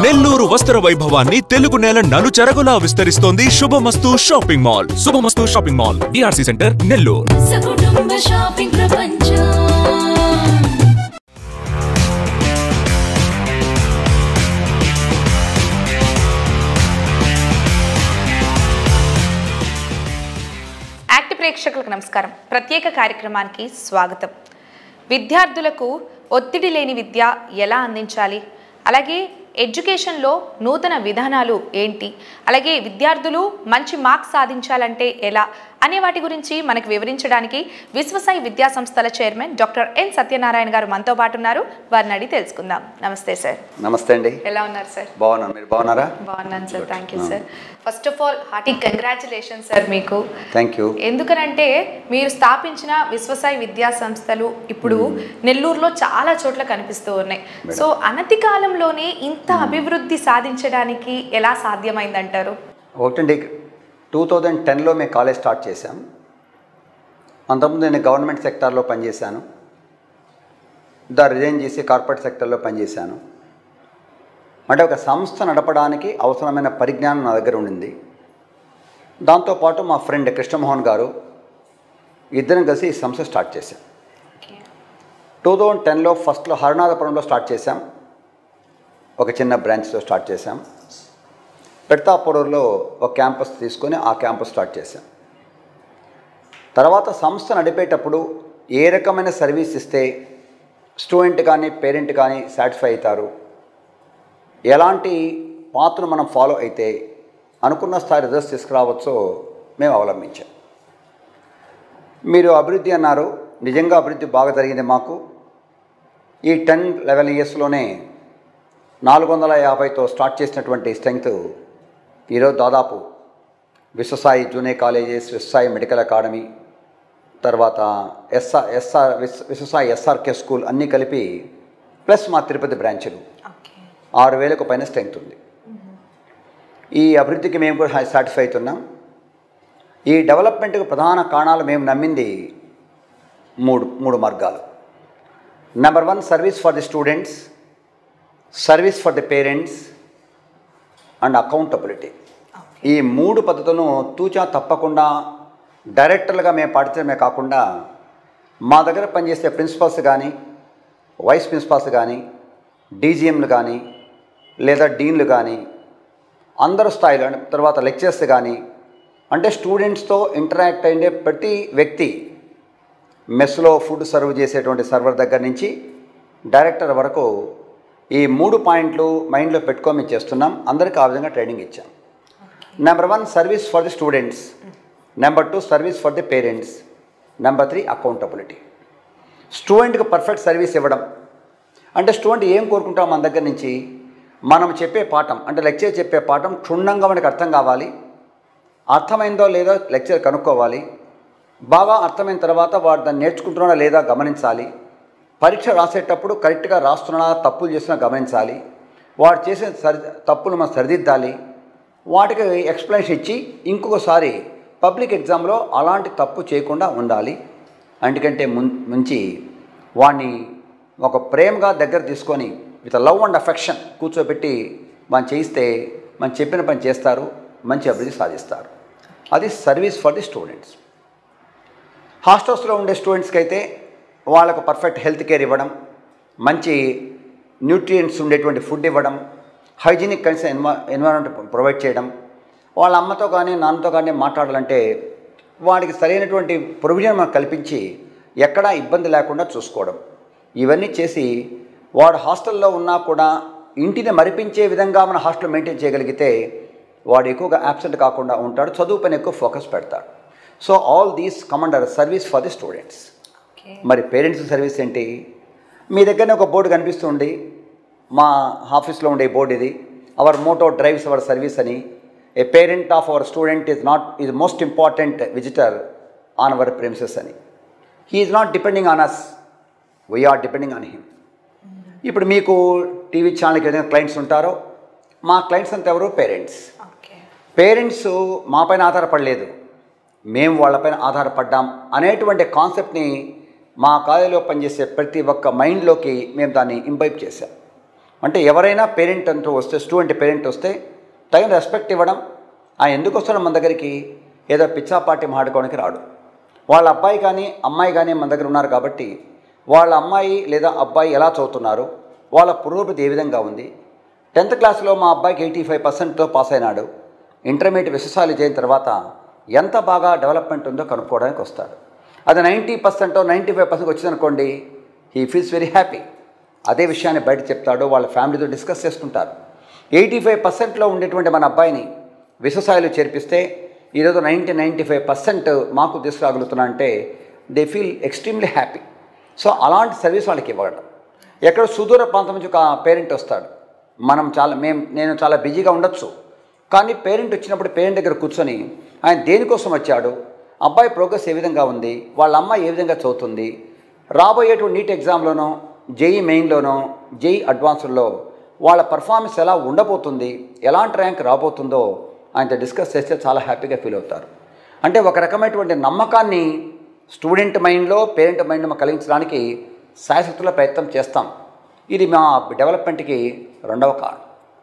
నెల్లూరు వస్త్ర వైభవాన్ని తెలుగు నేల నలుచెరగులా విస్తరిస్తోంది Shubhamastu shopping mall Shubhamastu shopping mall DRC centre Nellore సకుటుంబ షాపింగ్ ప్రపంచం యాక్ట్ ప్రేక్షకులకు నమస్కారం ప్రత్యేక కార్యక్రమానికి స్వాగతం విద్యార్థులకు ఒత్తిడి లేని విద్య ఎలా అందించాలి అలాగే ఎడ్యుకేషన్లో నూతన విధానాలు ఏంటి అలాగే విద్యార్థులు మంచి మార్క్స్ సాధించాలంటే ఎలా అనే వాటి గురించి మనకు వివరించడానికి విశ్వసాయి విద్యా సంస్థల చైర్మన్ డాక్టర్ ఎన్ సత్యనారాయణ గారు మనతో పాటు ఉన్నారు వారిని అడిగి తెలుసుకుందాం నమస్తే సార్ నమస్తే అండి ఎలా ఉన్నారు సార్ బాగున్నాను మీరు బాగున్నారా బాగున్నాను sir thank you sir first of all hearty congratulation sir మీకు థ్యాంక్ యూ ఎందుకనంటే మీరు స్థాపించిన విశ్వసాయి విద్యా సంస్థలు ఇప్పుడు నెల్లూరులో చాలా చోట్ల కనిపిస్తూ ఉన్నాయి సో అనతి కాలంలోనే ఇంత అభివృద్ధి సాధించడానికి ఎలా సాధ్యమైందంటారు ఒకటండి టూ థౌజండ్ టెన్లో మేము కాలేజ్ స్టార్ట్ చేశాం అంతకుముందు నేను గవర్నమెంట్ సెక్టార్లో పనిచేశాను దా రిజైన్ చేసి కార్పొరేట్ సెక్టర్లో పనిచేశాను అంటే ఒక సంస్థ నడపడానికి అవసరమైన పరిజ్ఞానం నా దగ్గర ఉండింది దాంతోపాటు మా ఫ్రెండ్ కృష్ణమోహన్ గారు ఇద్దరం కలిసి ఈ సంస్థ స్టార్ట్ చేశాం టూ థౌజండ్ టెన్లో ఫస్ట్లో హరినాథపురంలో స్టార్ట్ చేశాం ఒక చిన్న బ్రాంచ్తో స్టార్ట్ చేశాం పెడతాపురంలో ఒక క్యాంపస్ తీసుకొని ఆ క్యాంపస్ స్టార్ట్ చేశాం తర్వాత సంస్థ నడిపేటప్పుడు ఏ రకమైన సర్వీస్ ఇస్తే స్టూడెంట్ కానీ పేరెంట్ కానీ సాటిస్ఫై అవుతారు ఎలాంటి పాత్రను మనం ఫాలో అయితే అనుకున్న స్థాయి రిజల్ట్స్ తీసుకురావచ్చో మేము అవలంబించాం మీరు అభివృద్ధి అన్నారు నిజంగా అభివృద్ధి బాగా జరిగింది మాకు ఈ టెన్ లెవెన్ ఇయర్స్లోనే నాలుగు వందల యాభైతో స్టార్ట్ చేసినటువంటి స్ట్రెంగ్త్ ఈరోజు దాదాపు Viswasai junior colleges Viswasai medical academy తర్వాత SR SR Viswa Viswasai SRK school అన్నీ కలిపి ప్లస్ మా తిరుపతి బ్రాంచ్లు ఓకే ఆరు వేలకు పైన స్ట్రెంగ్త్ ఉంది ఈ అభివృద్ధికి మేము కూడా సాటిస్ఫై అవుతున్నాం ఈ డెవలప్మెంట్కి ప్రధాన కారణాలు మేము నమ్మింది మూడు మూడు మార్గాలు number one service for the students service for the parents and accountability ఈ మూడు పద్ధతులను తూచా తప్పకుండా డైరెక్టర్లుగా మేము పాటించడమే కాకుండా మా దగ్గర పనిచేసే ప్రిన్సిపల్స్ కానీ వైస్ ప్రిన్సిపాల్స్ కానీ డీజీఎంలు కానీ లేదా డీన్లు కానీ అందరు స్థాయిలో అంటే తర్వాత లెక్చర్స్ కానీ అంటే స్టూడెంట్స్తో ఇంటరాక్ట్ అయ్యే ప్రతి వ్యక్తి మెస్లో ఫుడ్ సర్వ్ చేసేటువంటి సర్వర్ దగ్గర నుంచి డైరెక్టర్ వరకు ఈ మూడు పాయింట్లు మైండ్లో పెట్టుకొని మేము చేస్తున్నాం అందరికీ ఆ విధంగా ట్రైనింగ్ ఇచ్చాం number one service for the students number two service for the parents number three accountability స్టూడెంట్కి పర్ఫెక్ట్ సర్వీస్ ఇవ్వడం అంటే స్టూడెంట్ ఏం కోరుకుంటాం మన దగ్గర నుంచి మనం చెప్పే పాఠం అంటే లెక్చర్ చెప్పే పాఠం క్షుణ్ణంగా మనకు అర్థం కావాలి అర్థమైందో లేదో లెక్చర్ కనుక్కోవాలి బాగా అర్థమైన తర్వాత వాడు దాన్ని నేర్చుకుంటున్నాడా లేదా గమనించాలి పరీక్ష రాసేటప్పుడు కరెక్ట్గా రాస్తున్నాడా తప్పులు చేస్తున్నా గమనించాలి వాడు చేసిన సరి తప్పులు మనం సరిదిద్దాలి వాటికి ఎక్స్ప్లెనేషన్ ఇచ్చి ఇంకొకసారి పబ్లిక్ ఎగ్జామ్లో అలాంటి తప్పు చేయకుండా ఉండాలి అందుకంటే ముం ముంచి వాడిని ఒక ప్రేమగా దగ్గర తీసుకొని విత్ లవ్ అండ్ అఫెక్షన్ కూర్చోబెట్టి మనం చేయిస్తే మనం చెప్పిన పని చేస్తారు మంచి అభివృద్ధి సాధిస్తారు అది సర్వీస్ ఫర్ ది స్టూడెంట్స్ హాస్టల్స్లో ఉండే స్టూడెంట్స్కి అయితే వాళ్ళకు పర్ఫెక్ట్ హెల్త్ కేర్ ఇవ్వడం మంచి న్యూట్రియంట్స్ ఉండేటువంటి ఫుడ్ ఇవ్వడం హైజీనిక్ కనీసం ఎన్వా ఎన్వైరాన్మెంట్ ప్రొవైడ్ చేయడం వాళ్ళ అమ్మతో కానీ నాన్నతో కానీ మాట్లాడాలంటే వాడికి సరైనటువంటి ప్రొవిజన్ మనం కల్పించి ఎక్కడా ఇబ్బంది లేకుండా చూసుకోవడం ఇవన్నీ చేసి వాడు హాస్టల్లో ఉన్నా కూడా ఇంటిని మరిపించే విధంగా మన హాస్టల్ మెయింటైన్ చేయగలిగితే వాడు ఎక్కువగా యాబ్సెంట్ కాకుండా ఉంటాడు చదువు పైన ఎక్కువ ఫోకస్ పెడతాడు so all these commander service for the students okay మరి పేరెంట్స్ సర్వీస్ ఏంటి మీ దగ్గరనే ఒక బోర్డు కనిపిస్తుంది మా ఆఫీస్లో ఉండే బోర్డు ఇది our motto drives our service అని a parent of our student is not is most important visitor on our premises అని he is not depending on us we are depending on him ఇప్పుడు మీకు TV ఛానల్కి ఏదైనా clients ఉంటారో మా clients అంతా ఎవరు పేరెంట్స్ ఓకే పేరెంట్స్ మా పైన ఆధారపడలేదు మేము వాళ్ళపైన ఆధారపడ్డాం అనేటువంటి కాన్సెప్ట్ని మా కాలేజీలో పనిచేసే ప్రతి ఒక్క మైండ్లోకి మేము దాన్ని ఇంపైప్ చేశాం అంటే ఎవరైనా పేరెంట్ అంటూ వస్తే స్టూడెంట్ పేరెంట్ వస్తే తగిన రెస్పెక్ట్ ఇవ్వడం ఆయన ఎందుకు వస్తాడో మన దగ్గరికి ఏదో పిచ్చాపాటి మాడుకోవడానికి రాడు వాళ్ళ అబ్బాయి కానీ అమ్మాయి కానీ మన దగ్గర ఉన్నారు కాబట్టి వాళ్ళ అమ్మాయి లేదా అబ్బాయి ఎలా చదువుతున్నారు వాళ్ళ పురోగతి ఏ విధంగా ఉంది టెన్త్ క్లాస్లో మా అబ్బాయికి ఎయిటీ ఫైవ్ పర్సెంట్తో పాస్ అయినాడు ఇంటర్మీడియట్ విశేషాలు చేయిన తర్వాత ఎంత బాగా డెవలప్మెంట్ ఉందో కనుక్కోవడానికి వస్తాడు అది ninety percent ninety five percent వచ్చిందనుకోండి హీ ఫీల్స్ వెరీ హ్యాపీ అదే విషయాన్ని బయట చెప్తాడు వాళ్ళ ఫ్యామిలీతో డిస్కస్ చేసుకుంటారు ఎయిటీ ఫైవ్ పర్సెంట్లో ఉండేటువంటి మన అబ్బాయిని విశ్వసాయిలో చేర్పిస్తే ఈరోజు నైంటీ నైంటీ ఫైవ్ పర్సెంట్ మాకు తీసుకురాగలుగుతున్నా అంటే they feel extremely happy so అలాంటి సర్వీస్ వాళ్ళకి ఇవ్వడం ఎక్కడ సుదూర ప్రాంతం నుంచి ఒక పేరెంట్ వస్తాడు మనం చాలా మేము నేను చాలా బిజీగా ఉండొచ్చు కానీ పేరెంట్ వచ్చినప్పుడు పేరెంట్ దగ్గర కూర్చొని ఆయన దేనికోసం వచ్చాడు అబ్బాయి ప్రోగ్రెస్ ఏ విధంగా ఉంది వాళ్ళ అమ్మాయి ఏ విధంగా చదువుతుంది రాబోయేటువంటి నీట్ ఎగ్జామ్లోనో జేఈ మెయిన్లోనో జేఈ అడ్వాన్స్లో వాళ్ళ పర్ఫార్మెన్స్ ఎలా ఉండబోతుంది ఎలాంటి ర్యాంక్ రాబోతుందో ఆయనతో డిస్కస్ చేస్తే చాలా హ్యాపీగా ఫీల్ అవుతారు అంటే ఒక రకమైనటువంటి నమ్మకాన్ని స్టూడెంట్ మైండ్లో పేరెంట్ మైండ్లో కలిగించడానికి శాశ్వతుల ప్రయత్నం చేస్తాం ఇది మా డెవలప్మెంట్కి రెండవ కారణం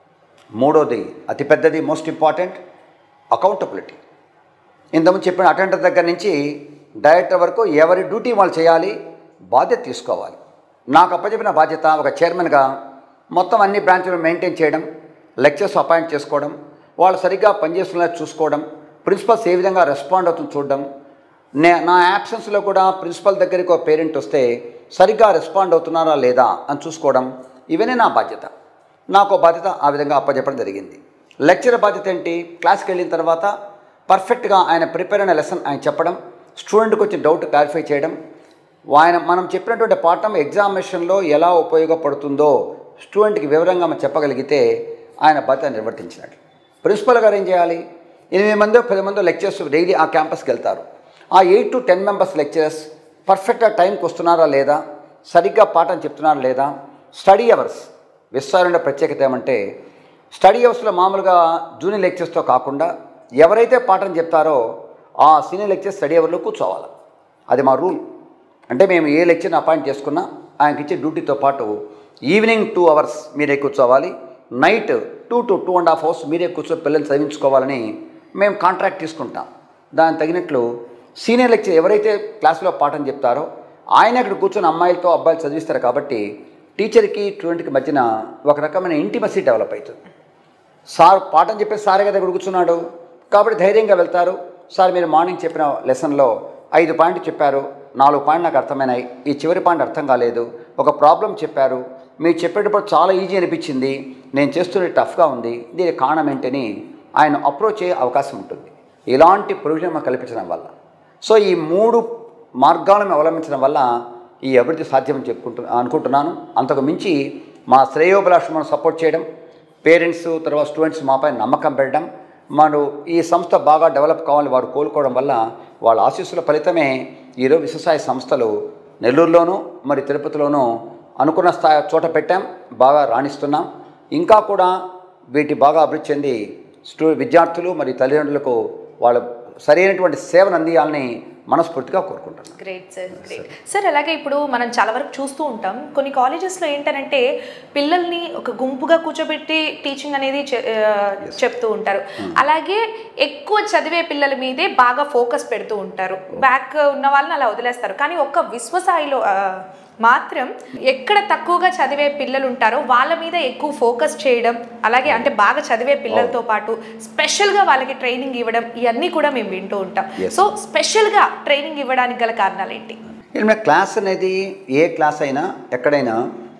మూడోది అతిపెద్దది మోస్ట్ ఇంపార్టెంట్ అకౌంటబిలిటీ ఇంతకుముందు చెప్పిన అటెండర్ దగ్గర నుంచి డైరెక్టర్ వరకు ఎవరి డ్యూటీ వాళ్ళు చేయాలి బాధ్యత తీసుకోవాలి నాకు అప్పచెప్పిన బాధ్యత ఒక చైర్మన్గా మొత్తం అన్ని బ్రాంచ్లు మెయింటైన్ చేయడం లెక్చర్స్ అపాయింట్ చేసుకోవడం వాళ్ళు సరిగ్గా పనిచేస్తున్నా చూసుకోవడం ప్రిన్సిపల్స్ ఏ విధంగా రెస్పాండ్ అవుతుంది చూడడం నే నా యాబ్సెన్స్లో కూడా ప్రిన్సిపల్ దగ్గరికి ఒక పేరెంట్ వస్తే సరిగ్గా రెస్పాండ్ అవుతున్నారా లేదా అని చూసుకోవడం ఇవన్నీ నా బాధ్యత నాకు బాధ్యత ఆ విధంగా అప్పచెప్పడం జరిగింది లెక్చర్ బాధ్యత ఏంటి క్లాస్కి వెళ్ళిన తర్వాత పర్ఫెక్ట్గా ఆయన ప్రిపేర్ అయిన లెసన్ ఆయన చెప్పడం స్టూడెంట్కి వచ్చిన డౌట్ క్లారిఫై చేయడం ఆయన మనం చెప్పినటువంటి పాఠం ఎగ్జామినేషన్లో ఎలా ఉపయోగపడుతుందో స్టూడెంట్కి వివరంగా మనం చెప్పగలిగితే ఆయన బాధ్యత నిర్వర్తించినట్లు ప్రిన్సిపల్ గారు ఏం చేయాలి ఎనిమిది మందో పది మందో లెక్చర్స్ డైలీ ఆ క్యాంపస్కి వెళ్తారు ఆ eight to ten members lecturers పర్ఫెక్ట్గా టైంకి వస్తున్నారా లేదా సరిగ్గా పాఠం చెప్తున్నారా లేదా స్టడీ అవర్స్ విశ్వాలంలో ప్రత్యేకత ఏమంటే స్టడీ అవర్స్లో మామూలుగా జూనియర్ లెక్చర్స్తో కాకుండా ఎవరైతే పాఠం చెప్తారో ఆ సీనియర్ లెక్చర్ స్టడీ అవర్లో కూర్చోవాలి అది మా రూల్ అంటే మేము ఏ లెక్చర్ని అపాయింట్ చేసుకున్నా ఆయనకి ఇచ్చే డ్యూటీతో పాటు ఈవినింగ్ టూ అవర్స్ మీరే కూర్చోవాలి night two to two and half hours మీరే కూర్చో పిల్లల్ని చదివించుకోవాలని మేము కాంట్రాక్ట్ తీసుకుంటాం దానికి తగినట్లు సీనియర్ లెక్చర్ ఎవరైతే క్లాస్లో పాఠం చెప్తారో ఆయన అక్కడ కూర్చొని అమ్మాయిలతో అబ్బాయిలు చదివిస్తారు కాబట్టి టీచర్కి స్టూడెంట్కి మధ్యన ఒక రకమైన ఇంటిమసీ డెవలప్ అవుతుంది సార్ పాఠం చెప్పే సారే కదా ఇక్కడ కూర్చున్నాడు కాబట్టి ధైర్యంగా వెళ్తారు సార్ మీరు మార్నింగ్ చెప్పిన లెసన్లో ఐదు పాయింట్ చెప్పారు నాలుగు పాయింట్ నాకు అర్థమైనాయి ఈ చివరి పాయింట్ అర్థం కాలేదు ఒక ప్రాబ్లం చెప్పారు మీరు చెప్పేటప్పుడు చాలా ఈజీ అనిపించింది నేను చేస్తున్నది టఫ్గా ఉంది దీనికి కారణం ఏంటని ఆయన అప్రోచ్ అయ్యే అవకాశం ఉంటుంది ఇలాంటి ప్రొవిజన్ మనం కల్పించడం వల్ల సో ఈ మూడు మార్గాలను అవలంబించడం వల్ల ఈ అభివృద్ధి సాధ్యమని చెప్పుకుంటు అనుకుంటున్నాను అంతకు మించి మా శ్రేయోభిలాషం మనం సపోర్ట్ చేయడం పేరెంట్స్ తర్వాత స్టూడెంట్స్ మాపై నమ్మకం పెట్టడం మనం ఈ సంస్థ బాగా డెవలప్ కావాలని వారు కోలుకోవడం వల్ల వాళ్ళ ఆశీస్సుల ఫలితమే ఈరోజు విశ్వసాయ సంస్థలు నెల్లూరులోనూ మరి తిరుపతిలోనూ అనుకున్న స్థాయి చోట పెట్టాం బాగా రాణిస్తున్నాం ఇంకా కూడా వీటి బాగా అభివృద్ధి చెంది స్టూ విద్యార్థులు మరియు తల్లిదండ్రులకు వాళ్ళ సరైనటువంటి సేవను అందియాలని మనస్ఫూర్తిగా కోరుకుంటున్నాను గ్రేట్ సార్ గ్రేట్ సార్ అలాగే ఇప్పుడు మనం చాలా వరకు చూస్తూ ఉంటాం కొన్ని కాలేజెస్లో ఏంటంటే పిల్లల్ని ఒక గుంపుగా కూర్చోబెట్టి టీచింగ్ అనేది చె- ఆ, చెప్తూ ఉంటారు అలాగే ఎక్కువ చదివే పిల్లల మీదే బాగా ఫోకస్ పెడుతూ ఉంటారు బ్యాక్ ఉన్న వాళ్ళని అలా వదిలేస్తారు కానీ ఒక్క విశ్వసాయిలో ఆ, మాత్రం ఎక్కడ తక్కువగా చదివే పిల్లలు ఉంటారో వాళ్ళ మీద ఎక్కువ ఫోకస్ చేయడం అలాగే అంటే బాగా చదివే పిల్లలతో పాటు స్పెషల్గా వాళ్ళకి ట్రైనింగ్ ఇవ్వడం ఇవన్నీ కూడా మేము వింటూ ఉంటాం Yes. సో స్పెషల్గా ట్రైనింగ్ ఇవ్వడానికి గల కారణాలు ఏంటి ఇలా క్లాస్ అనేది ఏ క్లాస్ అయినా ఎక్కడైనా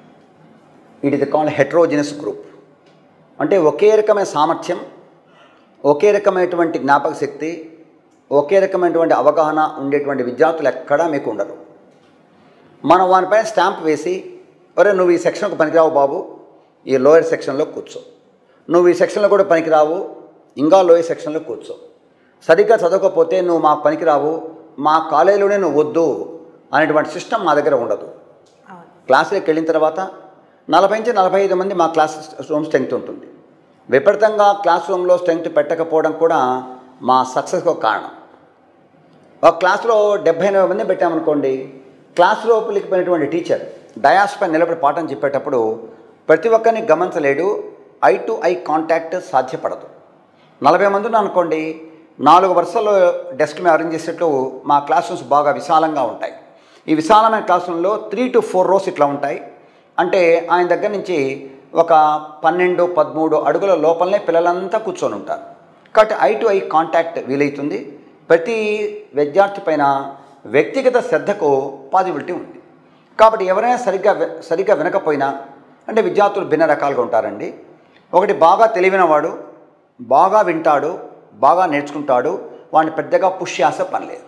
it is called heterogeneous group అంటే ఒకే రకమైన సామర్థ్యం ఒకే రకమైనటువంటి జ్ఞాపక శక్తి ఒకే రకమైనటువంటి అవగాహన ఉండేటువంటి విద్యార్థులు ఎక్కడా మీకు ఉండరు మనం వానిపైన స్టాంప్ వేసి ఒరే నువ్వు ఈ సెక్షన్కు పనికిరావు బాబు ఈ లోయర్ సెక్షన్లో కూర్చో నువ్వు ఈ సెక్షన్లో కూడా పనికిరావు ఇంకా లోయర్ సెక్షన్లో కూర్చో సరిగ్గా చదవకపోతే నువ్వు మాకు పనికిరావు మా కాలేజీలోనే నువ్వు వద్దు అనేటువంటి సిస్టమ్ మా దగ్గర ఉండదు అవును క్లాసులకు వెళ్ళిన తర్వాత నలభై నుంచి నలభై ఐదు మంది మా క్లాస్ రూమ్ స్ట్రెంగ్త్ ఉంటుంది విపరీతంగా క్లాస్ రూమ్లో స్ట్రెంగ్త్ పెట్టకపోవడం కూడా మా సక్సెస్కి ఒక కారణం ఒక క్లాస్లో డెబ్బై ఎనభై మంది పెట్టామనుకోండి క్లాస్ లోపలికి పోయినటువంటి టీచర్ డయాస్ పైన నిలబడి పాఠం చెప్పేటప్పుడు ప్రతి ఒక్కరిని గమనించలేడు ఐ టు ఐ కాంటాక్ట్ సాధ్యపడదు నలభై మంది ఉన్నాం అనుకోండి నాలుగు వరుసల్లో డెస్క్ మీద అరేంజ్ చేసేట్లు మా క్లాస్ రూమ్స్ బాగా విశాలంగా ఉంటాయి ఈ విశాలమైన క్లాస్ రూమ్లో త్రీ టు ఫోర్ రోస్ ఇట్లా ఉంటాయి అంటే ఆయన దగ్గర నుంచి ఒక పన్నెండు పదమూడు అడుగుల లోపలనే పిల్లలంతా కూర్చొని ఉంటారు కాబట్టి ఐ టు ఐ కాంటాక్ట్ వీలవుతుంది ప్రతి విద్యార్థి పైన వ్యక్తిగత శ్రద్ధకు పాజిబిలిటీ ఉంది కాబట్టి ఎవరైనా సరిగ్గా వి- సరిగ్గా వినకపోయినా అంటే విద్యార్థులు భిన్న రకాలుగా ఉంటారండి ఒకటి బాగా తెలివిన వాడు బాగా వింటాడు బాగా నేర్చుకుంటాడు వాడిని పెద్దగా పుష్ చేసే పని లేదు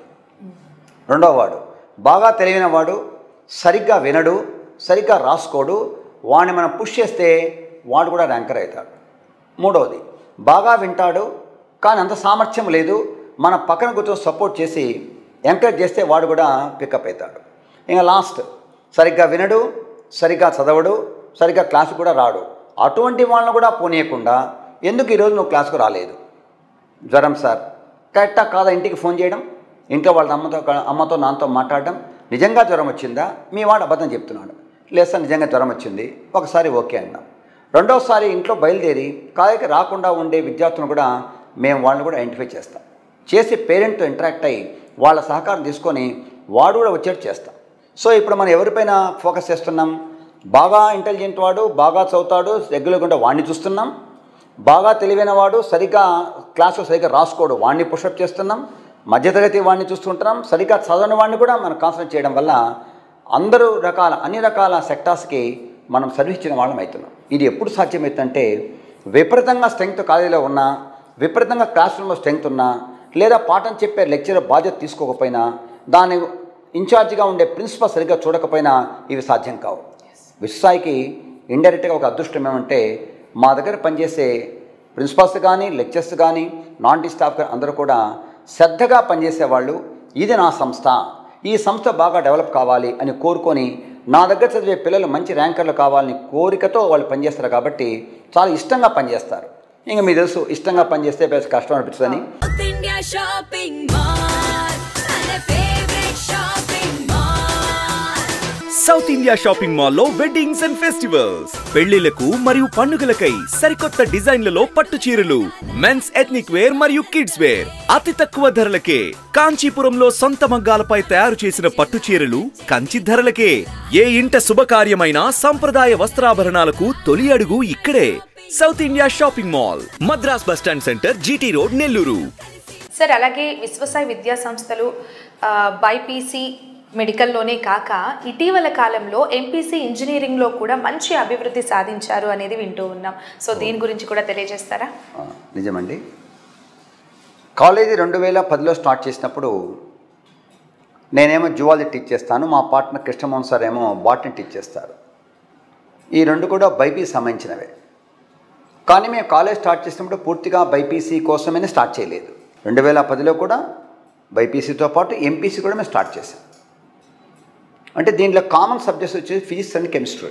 రెండవ వాడు బాగా తెలివిన వాడు సరిగ్గా వినడు సరిగ్గా రాసుకోడు వాడిని మనం పుష్ చేస్తే వాడు కూడా ర్యాంకర్ అవుతాడు మూడవది బాగా వింటాడు కానీ అంత సామర్థ్యం లేదు మన పక్కన కూర్చొని సపోర్ట్ చేసి ఎంకరేజ్ చేస్తే వాడు కూడా పికప్ అవుతాడు ఇంకా లాస్ట్ సరిగ్గా వినడు సరిగ్గా చదవడు సరిగ్గా క్లాసు కూడా రాడు అటువంటి వాళ్ళని కూడా పోనీయకుండా ఎందుకు ఈరోజు నువ్వు క్లాసుకు రాలేదు జ్వరం సార్ కరెక్టా కాదా ఇంటికి ఫోన్ చేయడం ఇంట్లో వాళ్ళ అమ్మతో అమ్మతో నాన్నతో మాట్లాడడం నిజంగా జ్వరం వచ్చిందా మీ వాడు అబద్ధం చెప్తున్నాడు లేదు సార్ నిజంగా జ్వరం వచ్చింది ఒకసారి ఓకే అన్నాం రెండోసారి ఇంట్లో బయలుదేరి కాయకి రాకుండా ఉండే విద్యార్థులను కూడా మేము వాళ్ళని కూడా ఐడెంటిఫై చేస్తాం చేసి పేరెంట్తో ఇంటరాక్ట్ అయ్యి వాళ్ళ సహకారం తీసుకొని వాడు కూడా వచ్చేట్టు చేస్తాం సో ఇప్పుడు మనం ఎవరిపైన ఫోకస్ చేస్తున్నాం బాగా ఇంటెలిజెంట్ వాడు బాగా చదువుతాడు రెగ్యులర్గా వాడిని చూస్తున్నాం బాగా తెలివైన వాడు సరిగ్గా క్లాసు సరిగ్గా రాసుకోడు వాడిని పుషప్ చేస్తున్నాం మధ్యతరగతి వాడిని చూస్తుంటున్నాం సరిగ్గా చదవని వాడిని కూడా మనం కాన్సన్ట్రేట్ చేయడం వల్ల అందరూ రకాల అన్ని రకాల సెక్టార్స్కి మనం సర్వీస్ ఇచ్చిన వాళ్ళం అవుతున్నాం ఇది ఎప్పుడు సాధ్యమవుతుందంటే విపరీతంగా స్ట్రెంగ్త్ కాలేజీలో ఉన్నా విపరీతంగా క్లాస్ రూమ్లో స్ట్రెంగ్త్ ఉన్నా లేదా పాఠం చెప్పే లెక్చరర్ బాధ్యత తీసుకోకపోయినా దాని ఇన్ఛార్జిగా ఉండే ప్రిన్సిపల్ సరిగ్గా చూడకపోయినా ఇవి సాధ్యం కావు విశ్వాయికి ఇండైరెక్ట్గా ఒక అదృష్టం ఏమంటే మా దగ్గర పనిచేసే ప్రిన్సిపల్స్ కానీ లెక్చర్స్ కానీ నాన్ టీ స్టాఫ్ కానీ అందరూ కూడా శ్రద్ధగా పనిచేసేవాళ్ళు ఇది నా సంస్థ ఈ సంస్థ బాగా డెవలప్ కావాలి అని కోరుకొని నా దగ్గర చదివే పిల్లలు మంచి ర్యాంకర్లు కావాలని కోరికతో వాళ్ళు పనిచేస్తారు కాబట్టి చాలా ఇష్టంగా పనిచేస్తారు ఇంకా మీకు తెలుసు ఇష్టంగా పనిచేస్తే పెద్ద కష్టం అనిపిస్తుందని South India Shopping Mall. And a favorite shopping mall. South India shopping మాల్లో వెడ్డింగ్స్ అండ్ ఫెస్టివల్స్ పెళ్లిలకు మరియు పండుగలకై సరికొత్త డిజైన్లలో పట్టు చీరలు మెన్స్ ఎథ్నిక్ వేర్ మరియు కిడ్స్ వేర్ అతి తక్కువ ధరలకే కాంచీపురంలో సొంత మగ్గాలపై తయారు చేసిన పట్టు చీరలు కంచి ధరలకే ఏ ఇంట శుభకార్యమైన సంప్రదాయ వస్త్రాభరణాలకు తొలి అడుగు ఇక్కడే South India shopping mall Madras bus stand centre GT road Nellore sir అలాగే విశ్వసాయి విద్యా సంస్థలు ఆ, బైపీసీ మెడికల్లోనే కాక ఇటీవల కాలంలో ఎంపీసీ ఇంజనీరింగ్లో కూడా మంచి అభివృద్ధి సాధించారు అనేది వింటూ ఉన్నాం సో దీని గురించి కూడా తెలియజేస్తారా ఆ, నిజమండి కాలేజీ రెండు వేల పదిలో స్టార్ట్ చేసినప్పుడు నేనేమో జువాలజీ టీచ్ చేస్తాను మా పార్ట్నర్ కృష్ణమోహన్ సార్ ఏమో బాటనీ టీచ్ చేస్తారు ఈ రెండు కూడా బైపీసీ సంబంధించినవే కానీ మేము కాలేజ్ స్టార్ట్ చేసినప్పుడు పూర్తిగా బైపీసీ కోసమే స్టార్ట్ చేయలేదు రెండు వేల పదిలో కూడా బైపీసీతో పాటు ఎంపీసీ కూడా మేము స్టార్ట్ చేసాం అంటే దీంట్లో కామన్ సబ్జెక్ట్స్ వచ్చేసి ఫిజిక్స్ అండ్ కెమిస్ట్రీ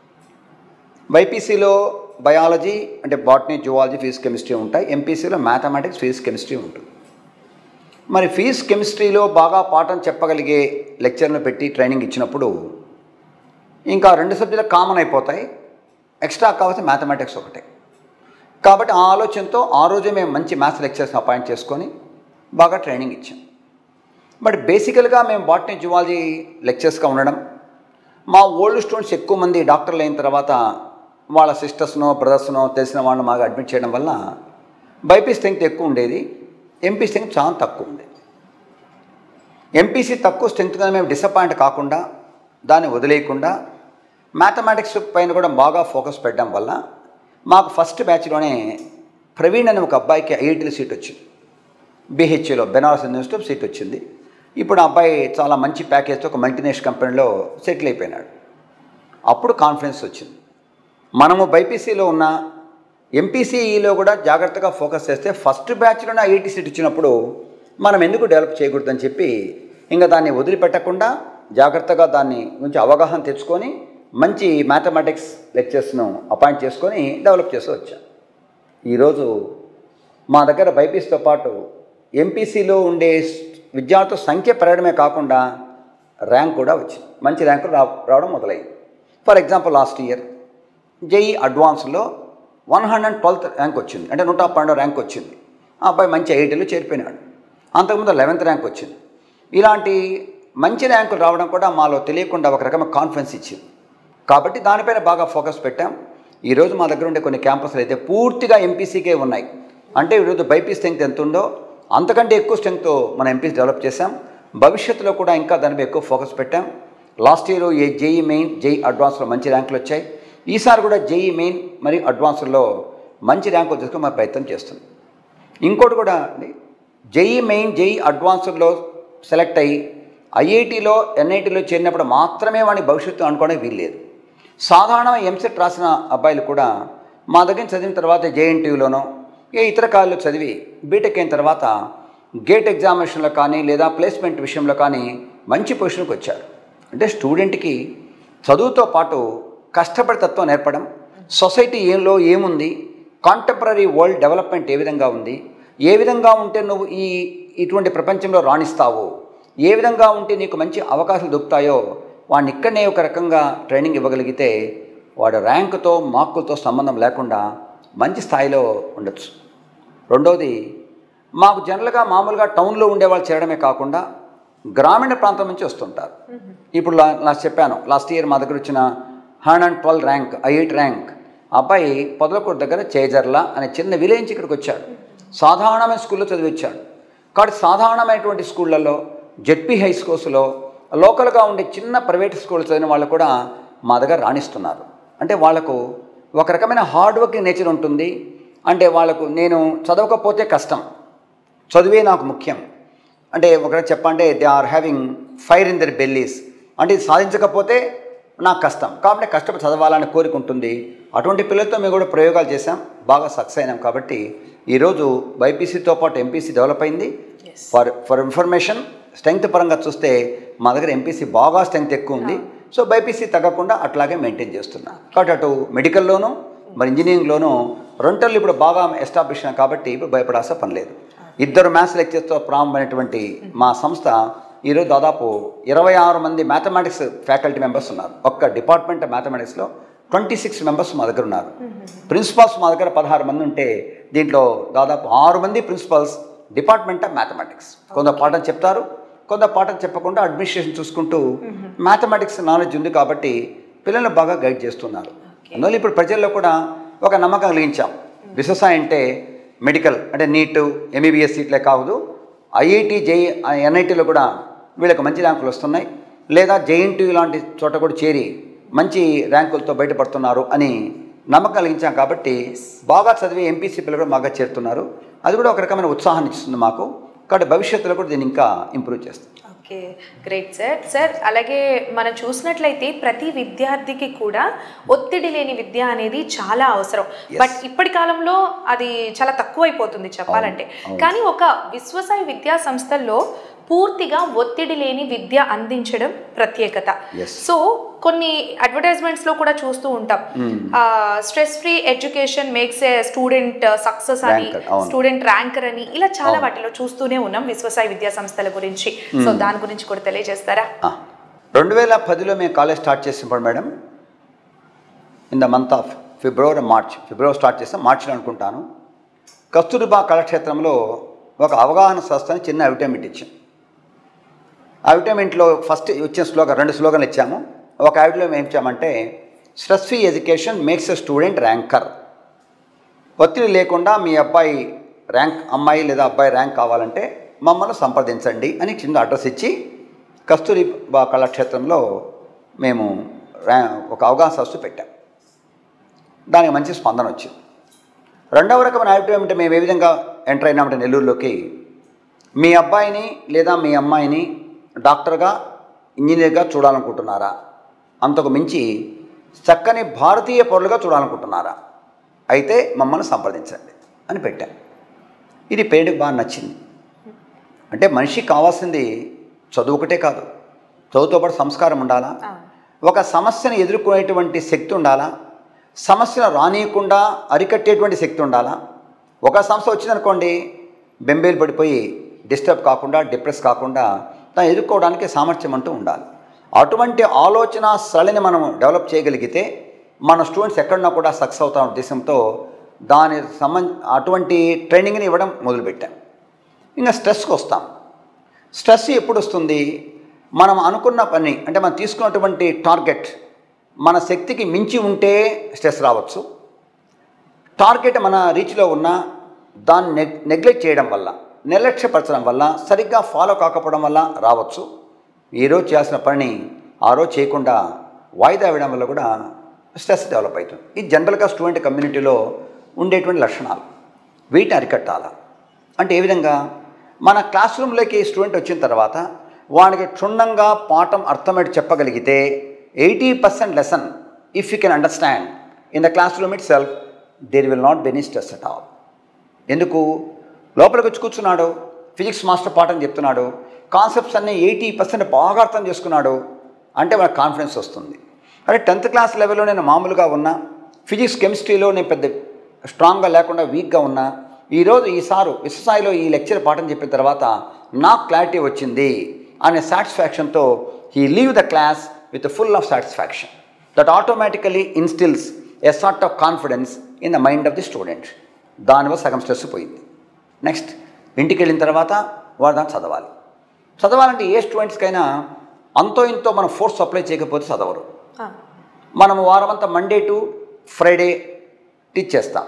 బైపీసీలో బయాలజీ అంటే బాటనీ జువాలజీ ఫిజిక్స్ కెమిస్ట్రీ ఉంటాయి ఎంపీసీలో మ్యాథమెటిక్స్ ఫిజిక్స్ కెమిస్ట్రీ ఉంటుంది మరి ఫిజిక్స్ కెమిస్ట్రీలో బాగా పాఠం చెప్పగలిగే లెక్చర్ను పెట్టి ట్రైనింగ్ ఇచ్చినప్పుడు ఇంకా రెండు సబ్జెక్టులు కామన్ అయిపోతాయి ఎక్స్ట్రా కావాల్సిన మ్యాథమెటిక్స్ ఒకటే కాబట్టి ఆ ఆలోచనతో ఆ రోజే మేము మంచి మ్యాథ్స్ లెక్చర్స్ని అపాయింట్ చేసుకొని బాగా ట్రైనింగ్ ఇచ్చాం బట్ బేసికల్గా మేము బాటనీ జువాలజీ లెక్చర్స్గా ఉండడం మా ఓల్డ్ స్టూడెంట్స్ ఎక్కువ మంది డాక్టర్లు అయిన తర్వాత వాళ్ళ సిస్టర్స్నో బ్రదర్స్నో తెలిసిన వాళ్ళని మాకు అడ్మిట్ చేయడం వల్ల బైపీ స్ట్రెంగ్త్ ఎక్కువ ఉండేది ఎంపీ స్ట్రెంగ్త్ చాలా తక్కువ ఉండేది ఎంపీసీ తక్కువ స్ట్రెంగ్త్గా మేము డిసప్పాయింట్ కాకుండా దాన్ని వదిలేయకుండా మ్యాథమెటిక్స్ పైన కూడా బాగా ఫోకస్ పెట్టడం వల్ల మాకు ఫస్ట్ బ్యాచ్లోనే ప్రవీణ్ అనే ఒక అబ్బాయికి ఐఐటీలో సీట్ వచ్చింది బీహెచ్ఏలో బెనారస్ యూనివర్సిటీలో సీట్ వచ్చింది ఇప్పుడు ఆ అబ్బాయి చాలా మంచి ప్యాకేజ్తో ఒక మల్టీనేషనల్ కంపెనీలో సెటిల్ అయిపోయినాడు అప్పుడు కాన్ఫిడెన్స్ వచ్చింది మనము బైపీసీలో ఉన్న ఎంపీసీఈలో కూడా జాగ్రత్తగా ఫోకస్ చేస్తే ఫస్ట్ బ్యాచ్లోనే ఐఐటీ సీట్ ఇచ్చినప్పుడు మనం ఎందుకు డెవలప్ చేయకూడదని చెప్పి ఇంకా దాన్ని వదిలిపెట్టకుండా జాగ్రత్తగా దాన్ని గురించి అవగాహన తెచ్చుకొని మంచి మ్యాథమెటిక్స్ లెక్చర్స్ను అపాయింట్ చేసుకొని డెవలప్ చేస్తూ వచ్చాం ఈరోజు మా దగ్గర బైపీస్తో పాటు ఎంపీసీలో ఉండే విద్యార్థుల సంఖ్య పెరగడమే కాకుండా ర్యాంక్ కూడా వచ్చింది మంచి ర్యాంకులు రా రావడం మొదలైంది for example last year JEE అడ్వాన్స్లో one hundred and twelfth rank వచ్చింది అంటే నూట పన్నెండో ర్యాంక్ వచ్చింది ఆ అబ్బాయి మంచి ఐఐటీలో చేరిపోయినాడు అంతకుముందు లెవెన్త్ ర్యాంక్ వచ్చింది ఇలాంటి మంచి ర్యాంకులు రావడం కూడా మాలో తెలియకుండా ఒక రకమైన కాన్ఫిడెన్స్ ఇచ్చింది కాబట్టి దానిపైన బాగా ఫోకస్ పెట్టాం ఈరోజు మా దగ్గర ఉండే కొన్ని క్యాంపస్లు అయితే పూర్తిగా ఎంపీసీకే ఉన్నాయి అంటే ఈరోజు బైపీ స్ట్రెంగ్త్ ఎంత ఉందో అంతకంటే ఎక్కువ స్ట్రెంగ్త్ మన ఎంపీసీ డెవలప్ చేశాం భవిష్యత్తులో కూడా ఇంకా దానిపై ఎక్కువ ఫోకస్ పెట్టాం లాస్ట్ ఇయర్ ఏ జేఈ మెయిన్ జేఈ అడ్వాన్స్లో మంచి ర్యాంకులు వచ్చాయి ఈసారి కూడా జేఈ మెయిన్ మరియు అడ్వాన్స్లో మంచి ర్యాంకులు తీసుకుని మా ప్రయత్నం చేస్తున్నాం ఇంకోటి కూడా అండి జేఈ మెయిన్ జేఈ అడ్వాన్స్లో సెలెక్ట్ అయ్యి ఐఐటీలో ఎన్ఐటీలో చేరినప్పుడు మాత్రమే వాడిని భవిష్యత్తు అనుకోవడానికి వీల్లేదు సాధారణ ఎంసెట్ రాసిన అబ్బాయిలు కూడా మా దగ్గర చదివిన తర్వాత జేఎన్టీయూలోనో ఏ ఇతర కాలేజీలో చదివి బీటెక్ అయిన తర్వాత గేట్ ఎగ్జామినేషన్లో కానీ లేదా ప్లేస్మెంట్ విషయంలో కానీ మంచి పొజిషన్కి వచ్చారు అంటే స్టూడెంట్కి చదువుతో పాటు కష్టపడి తత్వం నేర్పడం సొసైటీ ఏంలో ఏముంది కాంటెంపరీ వరల్డ్ డెవలప్మెంట్ ఏ విధంగా ఉంది ఏ విధంగా ఉంటే నువ్వు ఈ ఇటువంటి ప్రపంచంలో రాణిస్తావు ఏ విధంగా ఉంటే నీకు మంచి అవకాశాలు దొరుకుతాయో వాడిని ఇక్కడనే ఒక రకంగా ట్రైనింగ్ ఇవ్వగలిగితే వాడు ర్యాంకుతో మార్కులతో సంబంధం లేకుండా మంచి స్థాయిలో ఉండొచ్చు రెండోది మాకు జనరల్గా మామూలుగా టౌన్లో ఉండేవాళ్ళు చేరడమే కాకుండా గ్రామీణ ప్రాంతం నుంచి వస్తుంటారు ఇప్పుడు లా లాస్ట్ చెప్పాను లాస్ట్ ఇయర్ మా దగ్గర వచ్చిన హండ్రెడ్ అండ్ ట్వెల్వ్ ర్యాంక్ ఐఎయిట్ ర్యాంక్ అబ్బాయి పొదలకూరు దగ్గర చేజర్ల అనే చిన్న విలేజ్ నుంచి ఇక్కడికి వచ్చాడు సాధారణమైన స్కూల్లో చదివించాడు కాబట్టి సాధారణమైనటువంటి స్కూళ్ళల్లో జెడ్పీ హై స్కూల్స్లో లోకల్గా ఉండే చిన్న ప్రైవేట్ స్కూల్ చదివిన వాళ్ళు కూడా మా దగ్గర రాణిస్తున్నారు అంటే వాళ్ళకు ఒక రకమైన హార్డ్ వర్కింగ్ నేచర్ ఉంటుంది అంటే వాళ్ళకు నేను చదవకపోతే కష్టం చదివే నాకు ముఖ్యం అంటే ఒకటి చెప్పంటే they are having fire in their bellies అంటే ఇది సాధించకపోతే నాకు కష్టం కాబట్టి కష్టపడి చదవాలని కోరిక ఉంటుంది అటువంటి పిల్లలతో మేము కూడా ప్రయోగాలు చేశాం బాగా సక్సెస్ అయినాం కాబట్టి ఈరోజు బైపీసీతో పాటు ఎంపీసీ డెవలప్ అయింది ఫర్ ఫర్ ఇన్ఫర్మేషన్ స్ట్రెంగ్త్ పరంగా చూస్తే మా దగ్గర ఎంపీసీ బాగా స్ట్రెంగ్త్ ఎక్కువ ఉంది సో బైపీసీ తగ్గకుండా అట్లాగే మెయింటైన్ చేస్తున్నా కాబట్టి అటు మెడికల్లోనూ మరి ఇంజనీరింగ్లోనూ రెంటర్లు ఇప్పుడు బాగా ఎస్టాబ్లిష్ అయినా కాబట్టి ఇప్పుడు భయపడాల్సిన పని లేదు ఇద్దరు మ్యాథ్స్ లెక్చర్స్తో ప్రారంభమైనటువంటి మా సంస్థ ఈరోజు దాదాపు ఇరవై ఆరు మంది మ్యాథమెటిక్స్ ఫ్యాకల్టీ మెంబర్స్ ఉన్నారు ఒక్క డిపార్ట్మెంట్ మ్యాథమెటిక్స్లో ట్వంటీ సిక్స్ మెంబర్స్ మా దగ్గర ఉన్నారు ప్రిన్సిపాల్స్ మా దగ్గర పదహారు మంది ఉంటే దీంట్లో దాదాపు ఆరు మంది ప్రిన్సిపల్స్ డిపార్ట్మెంట్ ఆఫ్ మ్యాథమెటిక్స్ కొంత పాఠం చెప్తారు కొంత పాఠం చెప్పకుండా అడ్మినిస్ట్రేషన్ చూసుకుంటూ మ్యాథమెటిక్స్ నాలెడ్జ్ ఉంది కాబట్టి పిల్లల్ని బాగా గైడ్ చేస్తున్నారు అందువల్ల ఇప్పుడు ప్రజల్లో కూడా ఒక నమ్మకం కలిగించాం విశ్వస అంటే మెడికల్ అంటే నీట్ ఎంబీబీఎస్ సీట్లే కాదు ఐఐటి జే ఎన్ఐటీలో కూడా వీళ్ళకి మంచి ర్యాంకులు వస్తున్నాయి లేదా జేఎన్టీ లాంటి చోట కూడా చేరి మంచి ర్యాంకులతో బయటపడుతున్నారు అని నమ్మకం కలిగించాం కాబట్టి బాగా చదివే ఎంపీసీ పిల్లలు కూడా బాగా చేరుతున్నారు అది కూడా ఒక రకమైన ఉత్సాహాన్ని ఇస్తుంది మాకు కాబట్టి భవిష్యత్తులో కూడా దీన్ని ఇంకా ఇంప్రూవ్ చేస్తాం ఓకే గ్రేట్ సార్ సార్ అలాగే మనం చూసినట్లయితే ప్రతి విద్యార్థికి కూడా ఒత్తిడి లేని విద్య అనేది చాలా అవసరం బట్ ఇప్పటి కాలంలో అది చాలా తక్కువైపోతుంది చెప్పాలంటే కానీ ఒక విశ్వసాయ విద్యా సంస్థల్లో పూర్తిగా ఒత్తిడి లేని విద్య అందించడం ప్రత్యేకత Yes. సో కొన్ని అడ్వర్టైజ్మెంట్స్ లో కూడా చూస్తూ ఉంటాం stress free education makes a student success అని Ranker, అవును. స్టూడెంట్ ర్యాంకర్ అని ఇలా చాలా వాటిలో చూస్తూనే ఉన్నాం విశ్వసాయ విద్యా సంస్థల గురించి సో దాని గురించి కూడా తెలియజేస్తారా రెండు వేల పదిలో మేము కాలేజ్ స్టార్ట్ చేసినప్పుడు madam in the month of February March February start చేస్తాం మార్చిలో అనుకుంటాను కస్తూరిబా కళాక్షేత్రంలో ఒక అవగాహన సంస్థని చిన్న అవిటమిట్ ఇచ్చాం అవిటమింట్లో ఫస్ట్ వచ్చిన స్లోగన్ రెండు స్లోగన్లు ఇచ్చాము ఒక ఆవిడలో ఏం ఇచ్చామంటే stress free education makes a student ranker ఒత్తిడి లేకుండా మీ అబ్బాయి ర్యాంక్ అమ్మాయి లేదా అబ్బాయి ర్యాంక్ కావాలంటే మమ్మల్ని సంప్రదించండి అని చిన్న అడ్రస్ ఇచ్చి కస్తూరిబా కళాక్షేత్రంలో మేము ర్యా ఒక అవగాహన సదస్సు పెట్టాం దానికి మంచి స్పందన వచ్చింది రెండవ రకమైన అభిప్రాయం అంటే మేము ఏ విధంగా ఎంటర్ అయినామంటే నెల్లూరులోకి మీ అబ్బాయిని లేదా మీ అమ్మాయిని డాక్టర్గా ఇంజనీర్గా చూడాలనుకుంటున్నారా అంతకు మించి చక్కని భారతీయ పౌరులుగా చూడాలనుకుంటున్నారా అయితే మమ్మల్ని సంప్రదించండి అని పెట్టాం ఇది పేరుకి బాగా నచ్చింది అంటే మనిషికి కావాల్సింది చదువు ఒకటే కాదు చదువుతో పాటు సంస్కారం ఉండాలా ఒక సమస్యను ఎదుర్కొనేటువంటి శక్తి ఉండాలా సమస్యను రానియకుండా అరికట్టేటువంటి శక్తి ఉండాలా ఒక సమస్య వచ్చిందనుకోండి బెంబేలు పడిపోయి డిస్టర్బ్ కాకుండా డిప్రెస్ కాకుండా దాన్ని ఎదుర్కోవడానికి సామర్థ్యం అంటూ ఉండాలి అటువంటి ఆలోచన సరళిని మనం డెవలప్ చేయగలిగితే మన స్టూడెంట్స్ ఎక్కడున్నా కూడా సక్సెస్ అవుతాం ఉద్దేశంతో దాని సంబంధ అటువంటి ట్రైనింగ్ని ఇవ్వడం మొదలుపెట్టాం ఇంకా స్ట్రెస్కి వస్తాం స్ట్రెస్ ఎప్పుడు వస్తుంది మనం అనుకున్న పని అంటే మనం తీసుకున్నటువంటి టార్గెట్ మన శక్తికి మించి ఉంటే స్ట్రెస్ రావచ్చు టార్గెట్ మన రీచ్లో ఉన్న దాన్ని నెగ్ నెగ్లెక్ట్ చేయడం వల్ల నిర్లక్ష్యపరచడం వల్ల సరిగ్గా ఫాలో కాకపోవడం వల్ల రావచ్చు ఈరోజు చేయాల్సిన పని ఆ రోజు చేయకుండా వాయిదా వేయడం వల్ల కూడా స్ట్రెస్ డెవలప్ అవుతుంది ఇది జనరల్గా స్టూడెంట్ కమ్యూనిటీలో ఉండేటువంటి లక్షణాలు వీటిని అరికట్టాల అంటే ఏ విధంగా మన క్లాస్ రూమ్లోకి స్టూడెంట్ వచ్చిన తర్వాత వానికి క్షుణ్ణంగా పాఠం అర్థమయ్యి చెప్పగలిగితే eighty percent lesson if you can understand in the classroom itself there will not be any stress at all ఎందుకు లోపలికి వచ్చి కూర్చున్నాడు ఫిజిక్స్ మాస్టర్ పాఠం చెప్తున్నాడు కాన్సెప్ట్స్ అన్నీ ఎయిటీ పర్సెంట్ బాగా అర్థం చేసుకున్నాడు అంటే మనకు కాన్ఫిడెన్స్ వస్తుంది అదే టెన్త్ క్లాస్ లెవెల్లో నేను మామూలుగా ఉన్నా ఫిజిక్స్ కెమిస్ట్రీలో నేను పెద్ద స్ట్రాంగ్గా లేకుండా వీక్గా ఉన్నా ఈరోజు ఈ సారు విశ్వసాయిలో ఈ లెక్చర్ పాఠం చెప్పిన తర్వాత నాకు క్లారిటీ వచ్చింది అనే సాటిస్ఫాక్షన్తో he leave the class with full of satisfaction that automatically instills a sort of confidence in the mind of the student దానివల్ల సగం స్ట్రెస్ పోయింది నెక్స్ట్ ఇంటికి వెళ్ళిన తర్వాత వాడు దాన్ని చదవాలి చదవాలంటే ఏ స్టూడెంట్స్కైనా అంతో ఇంతో మనం ఫోర్స్ అప్లై చేయకపోతే చదవరు ఆ, మనం వారమంతా మండే టు ఫ్రైడే టీచ్ చేస్తాం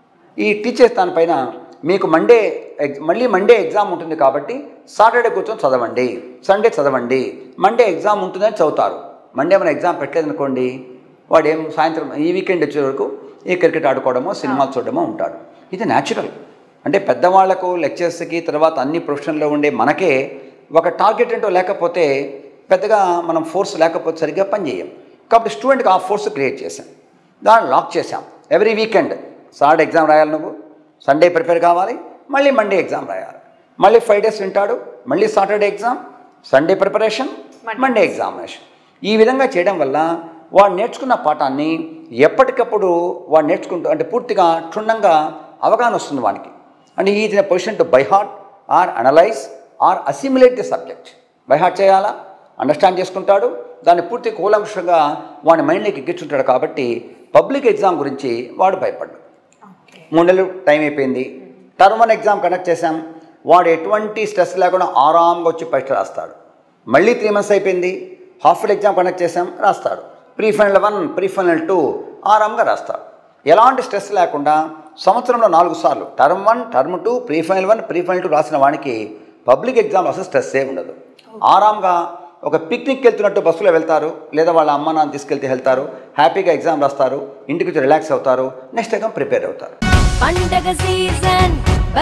ఈ టీచ్ చేసే దానిపైన మీకు మండే ఎగ్- మళ్ళీ మండే ఎగ్జామ్ ఉంటుంది కాబట్టి సాటర్డే కూర్చొని చదవండి సండే చదవండి మండే ఎగ్జామ్ ఉంటుందని చదువుతారు మండే మన ఎగ్జామ్ పెట్టలేదనుకోండి వాడు ఏం సాయంత్రం ఈ వీకెండ్ వచ్చే వరకు ఏ క్రికెట్ ఆడుకోవడమో సినిమాలు చూడడమో ఉంటాడు ఇది న్యాచురల్ అంటే పెద్దవాళ్లకు లెక్చర్స్కి తర్వాత అన్ని ప్రొఫెషన్లో ఉండే మనకే ఒక టార్గెట్ ఏంటో లేకపోతే పెద్దగా మనం ఫోర్స్ లేకపోతే సరిగ్గా పని చేయం కాబట్టి స్టూడెంట్కి ఆ ఫోర్స్ క్రియేట్ చేసాం దాన్ని లాక్ చేసాం ఎవ్రీ వీకెండ్ సాటర్డే ఎగ్జామ్ రాయాలి నువ్వు సండే ప్రిపేర్ కావాలి మళ్ళీ మండే ఎగ్జామ్ రాయాలి మళ్ళీ ఫైవ్ డేస్ వింటాడు మళ్ళీ Saturday exam Sunday preparation Monday examination ఈ విధంగా చేయడం వల్ల వాడు నేర్చుకున్న పాఠాన్ని ఎప్పటికప్పుడు వాడు నేర్చుకుంటూ అంటే పూర్తిగా క్షుణ్ణంగా అవగాహన వస్తుంది వానికి అంటే is in position to by heart or analyse or assimilate the subject by heart చేయాలా అండర్స్టాండ్ చేసుకుంటాడు దాన్ని పూర్తి కూలంకషంగా వాడి మైండ్లోకి ఎక్కించుంటాడు కాబట్టి పబ్లిక్ ఎగ్జామ్ గురించి వాడు భయపడ్డాడు ఓకే మూడు నెలలు టైం అయిపోయింది టర్మ్ వన్ ఎగ్జామ్ కండక్ట్ చేశాం వాడు ఎటువంటి స్ట్రెస్ లేకుండా ఆరాంగా వచ్చి పరీక్ష రాస్తాడు మళ్ళీ త్రీ మంత్స్ అయిపోయింది హాఫ్ ఇయర్ ఎగ్జామ్ కండక్ట్ చేశాం రాస్తాడు pre final one pre final two ఆరాంగా రాస్తాడు ఎలాంటి స్ట్రెస్ లేకుండా సంవత్సరంలో నాలుగు సార్లు term one term two pre final one pre final two రాసిన వానికి పబ్లిక్ ఎగ్జామ్ అసలు స్ట్రెస్ ఏ ఉండదు ఆరాంగా ఒక పిక్నిక్ వెళ్తున్నట్టు బస్సులో వెళ్తారు లేదా వాళ్ళ అమ్మ నాన్న తీసుకెళ్తే వెళ్తారు హ్యాపీగా ఎగ్జామ్ రాస్తారు ఇంటికి వచ్చి రిలాక్స్ అవుతారు నెక్స్ట్ ఎగ్జామ్ ప్రిపేర్ అవుతారు పండగ సీజన్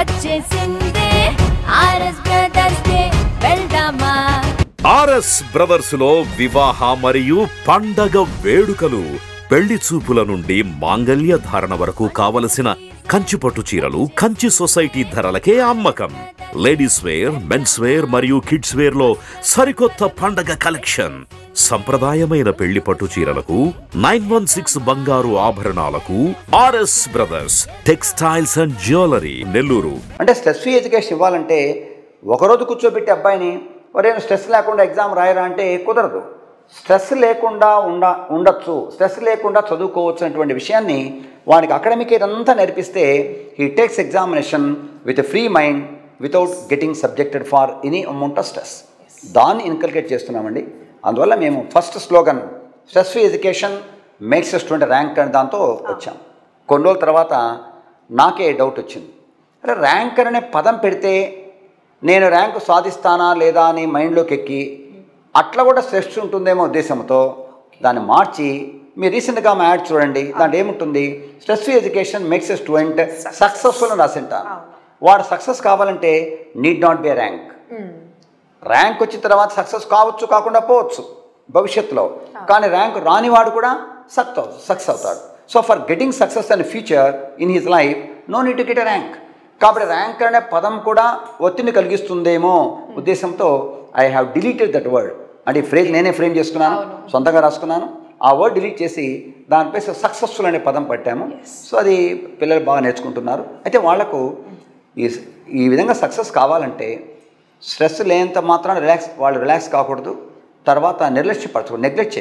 వచ్చేసిందే ఆర్ఎస్ బ్రదర్స్ డే వెళ్దామా ఆర్ఎస్ బ్రదర్స్ లో వివాహ మరియు పండగ వేడుకలు పెళ్లి చూపుల నుండి మాంగల్య ధారణ వరకు కావలసిన కంచి పట్టు చీరలు కంచి సొసైటీ ధరలకే అమ్మకం లేడీస్ వేర్ మెన్స్ వేర్ మరియు కిడ్స్ వేర్ లో సరికొత్త పండగ కలెక్షన్ సంప్రదాయమైన పెళ్లి పట్టు చీరలకు నైన్ వన్ సిక్స్ బంగారు ఆభరణాలకు RS brothers textiles and jewellery Nellore అంటే స్ట్రెస్ ఫ్రీ ఎడ్యుకేషన్ ఇవ్వాలంటే ఒకరోజు కూర్చోబెట్టి అబ్బాయిని ఒరే నువ్వు స్ట్రెస్ లేకుండా ఎగ్జామ్ రాయరా అంటే కుదరదు స్ట్రెస్ లేకుండా ఉండ ఉండొచ్చు స్ట్రెస్ లేకుండా చదువుకోవచ్చు అనేటువంటి విషయాన్ని వానికి అకాడమిక్ ఇదంతా నేర్పిస్తే he takes examination with free mind without getting subjected far any amount of stress దాన్ని ఇన్కల్కేట్ చేస్తున్నామండి అందువల్ల మేము first slogan stress free education makes student rank అనే దాంతో వచ్చాం కొన్ని రోజుల తర్వాత నాకే డౌట్ వచ్చింది అరే ర్యాంకర్ అనే పదం పెడితే నేను ర్యాంకు సాధిస్తానా లేదా అని మైండ్లోకి ఎక్కి అట్లా కూడా స్ట్రెస్ ఉంటుందేమో ఉద్దేశంతో దాన్ని మార్చి మీరు రీసెంట్గా మా యాడ్ చూడండి దాంట్లో ఏముంటుంది stress free education makes a student successful అని రాసింటాను వాడు సక్సెస్ కావాలంటే need not be rank rank వచ్చిన తర్వాత సక్సెస్ కావచ్చు కాకుండా పోవచ్చు భవిష్యత్తులో కానీ ర్యాంక్ రానివాడు కూడా సక్త సక్సెస్ అవుతాడు so for getting success and future in his life no need to get a rank కాబట్టి ర్యాంక్ అనే పదం కూడా ఒత్తిడిని కలిగిస్తుందేమో ఉద్దేశంతో I have deleted that word అంటే ఈ ఫ్రేజ్ నేనే ఫ్రేమ్ చేసుకున్నాను సొంతంగా రాసుకున్నాను ఆ వర్డ్ డిలీట్ చేసి దానిపై సక్సెస్ఫుల్ అనే పదం పట్టాము సో అది పిల్లలు బాగా నేర్చుకుంటున్నారు అయితే వాళ్లకు ఈ ఈ విధంగా సక్సెస్ కావాలంటే స్ట్రెస్ లేనంత మాత్రాన రిలాక్స్ వాళ్ళు రిలాక్స్ కాకూడదు తర్వాత నిర్లక్ష్యపరచకూడదు నెగ్లెక్ట్ చేయకూడదు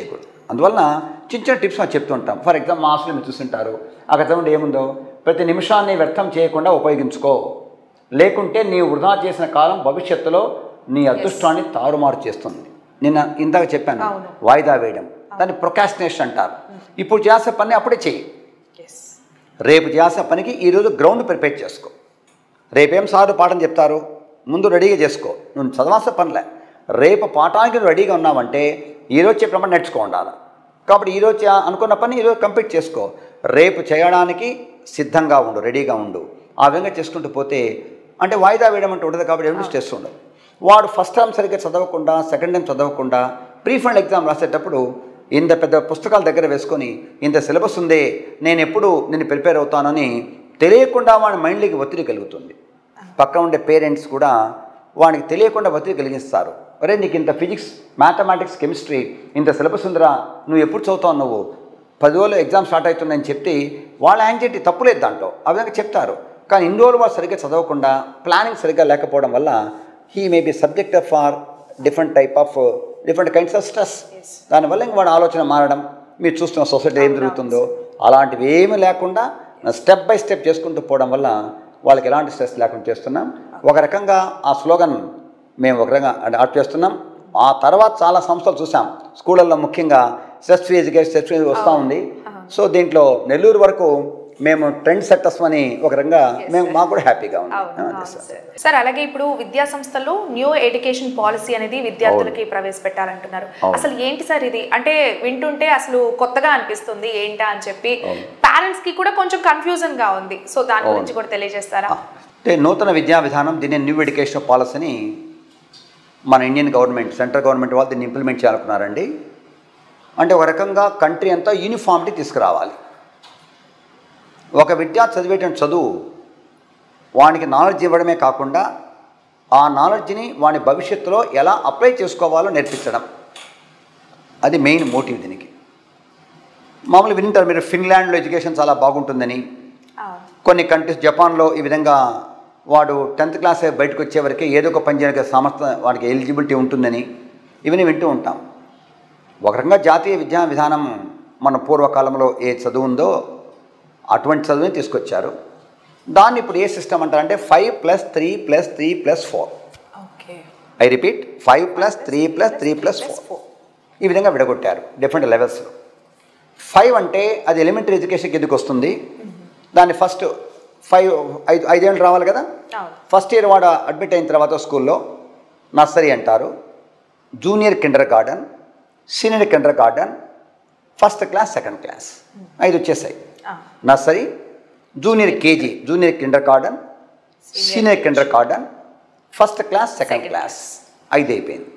అందువలన చిన్న చిన్న టిప్స్ మనం చెప్తుంటాం ఫర్ ఎగ్జాంపుల్ మా హాస్టల్ మీరు చూస్తుంటారు అక్కడ చదవండి ఏముందో ప్రతి నిమిషాన్ని వ్యర్థం చేయకుండా ఉపయోగించుకో లేకుంటే నీ వృధా చేసిన కాలం భవిష్యత్తులో నీ అదృష్టాన్ని తారుమారు చేస్తుంది నిన్న ఇందాక చెప్పాను అవును. వాయిదా వేయడం దాన్ని ప్రొకాస్టినేషన్ అంటారు ఇప్పుడు చేసే పని అప్పుడే చెయ్యి ఎస్ రేపు చేసే పనికి ఈరోజు గ్రౌండ్ ప్రిపేర్ చేసుకో రేపేం సారు పాఠం చెప్తారు ముందు రెడీగా చేసుకో నువ్వు చదవాల్సిన పనిలే రేపు పాఠానికి నువ్వు రెడీగా ఉన్నావంటే ఈరోజు చెప్పినప్పుడు నేర్చుకో ఉండాలి కాబట్టి ఈరోజు చే- అనుకున్న పని ఈరోజు కంప్లీట్ చేసుకో రేపు చేయడానికి సిద్ధంగా ఉండు రెడీగా ఉండు ఆ విధంగా చేసుకుంటూ పోతే అంటే వాయిదా వేయడం అంటే ఉండదు కాబట్టి ఎవరు స్ట్రెస్ ఉండదు వాడు ఫస్ట్ టైం సరిగ్గా చదవకుండా సెకండ్ టైం చదవకుండా ప్రీ ఫైనల్ ఎగ్జామ్ రాసేటప్పుడు ఇంత పెద్ద పుస్తకాల దగ్గర వేసుకొని ఇంత సిలబస్ ఉందే నేను ఎప్పుడు నేను ప్రిపేర్ అవుతానని తెలియకుండా వాడి మైండ్లోకి ఒత్తిడి కలుగుతుంది పక్కన ఉండే పేరెంట్స్ కూడా వానికి తెలియకుండా ఒత్తిడి కలిగిస్తారు అరే నీకు ఇంత ఫిజిక్స్ మ్యాథమెటిక్స్ కెమిస్ట్రీ ఇంత సిలబస్ ఉందిరా నువ్వు ఎప్పుడు చదువుతావు నువ్వు పది రోజులు ఎగ్జామ్ స్టార్ట్ అవుతుందని చెప్తే వాళ్ళ యాంగ్జైటీ తప్పులేదు దాంట్లో ఆ విధంగా చెప్తారు కానీ ఇన్ని రోజులు వాళ్ళు సరిగ్గా చదవకుండా ప్లానింగ్ సరిగ్గా లేకపోవడం వల్ల he may be subject for different type of different kinds of stress దానివల్ల ఇంక వాడి ఆలోచన మారడం మీరు చూస్తున్న సొసైటీ ఏం జరుగుతుందో అలాంటివి ఏమీ లేకుండా స్టెప్ బై స్టెప్ చేసుకుంటూ పోవడం వల్ల వాళ్ళకి ఎలాంటి స్ట్రెస్ లేకుండా చేస్తున్నాం ఒక రకంగా ఆ స్లోగన్ మేము ఒక రకంగా అడాప్ట్ చేస్తున్నాం ఆ తర్వాత చాలా సంస్థలు చూసాం స్కూళ్ళల్లో ముఖ్యంగా stress free education stress free వస్తూ ఉంది సో దీంట్లో నెల్లూరు వరకు మేము ట్రెండ్ సెట్టర్స్ అని ఒక రకంగా మేము మాకు కూడా హ్యాపీగా ఉంది అవును ఆ, అవును yes, sir. సార్. సార్ అలాగే ఇప్పుడు విద్యా సంస్థల్లో న్యూ ఎడ్యుకేషన్ పాలసీ అనేది విద్యార్థులకి ప్రవేశపెట్టాలంటున్నారు అవును. అసలు ఏంటి సార్ ఇది అంటే వింటుంటే అసలు కొత్తగా అనిపిస్తుంది ఏంటా అని చెప్పి పేరెంట్స్ కి కూడా కొంచెం కన్ఫ్యూజన్ గా ఉంది సో దాని గురించి కూడా తెలియజేస్తారా అంటే నూతన విద్యా విధానం దీన్ని న్యూ ఎడ్యుకేషన్ పాలసీని మన ఇండియన్ గవర్నమెంట్ సెంట్రల్ గవర్నమెంట్ వాళ్ళు దీన్ని ఇంప్లిమెంట్ చేయాలనుకున్నారండి అంటే ఒక రకంగా కంట్రీ అంతా యూనిఫామిటీ తీసుకురావాలి ఒక విద్యార్థి చదివేటువంటి చదువు వానికి నాలెడ్జ్ ఇవ్వడమే కాకుండా ఆ నాలెడ్జ్ని వాని భవిష్యత్తులో ఎలా అప్లై చేసుకోవాలో నేర్పించడం అది మెయిన్ మోటివ్ దీనికి మామూలు వింటారు మీరు ఫిన్లాండ్లో ఎడ్యుకేషన్ చాలా బాగుంటుందని అవును. కొన్ని కంట్రీస్ జపాన్లో ఈ విధంగా వాడు టెన్త్ క్లాస్ బయటకు వచ్చేవరకు ఏదో ఒక పని చేయడానికి సామర్థ్యం వాడికి ఎలిజిబిలిటీ ఉంటుందని ఇవన్నీ వింటూ ఉంటాం ఒక రకంగా జాతీయ విద్యా విధానం మన పూర్వకాలంలో ఏ చదువు ఉందో అటువంటి చదువుని తీసుకొచ్చారు దాన్ని ఇప్పుడు ఏ సిస్టమ్ అంటారంటే five plus three plus three plus four okay I repeat five plus three plus three plus four ఈ విధంగా విడగొట్టారు డిఫరెంట్ లెవెల్స్లో ఫైవ్ అంటే అది ఎలిమెంటరీ ఎడ్యుకేషన్కి ఎందుకు వస్తుంది దాన్ని ఫస్ట్ ఫైవ్ ఐదు ఐదేళ్ళు రావాలి కదా అవును ఫస్ట్ ఇయర్ వాడు అడ్మిట్ అయిన తర్వాత స్కూల్లో నర్సరీ అంటారు junior kindergarten senior kindergarten first class second class ఐదు వచ్చేసాయి ఆ, nursery junior KG junior kindergarten senior kindergarten first class second Second class ఐదు అయిపోయింది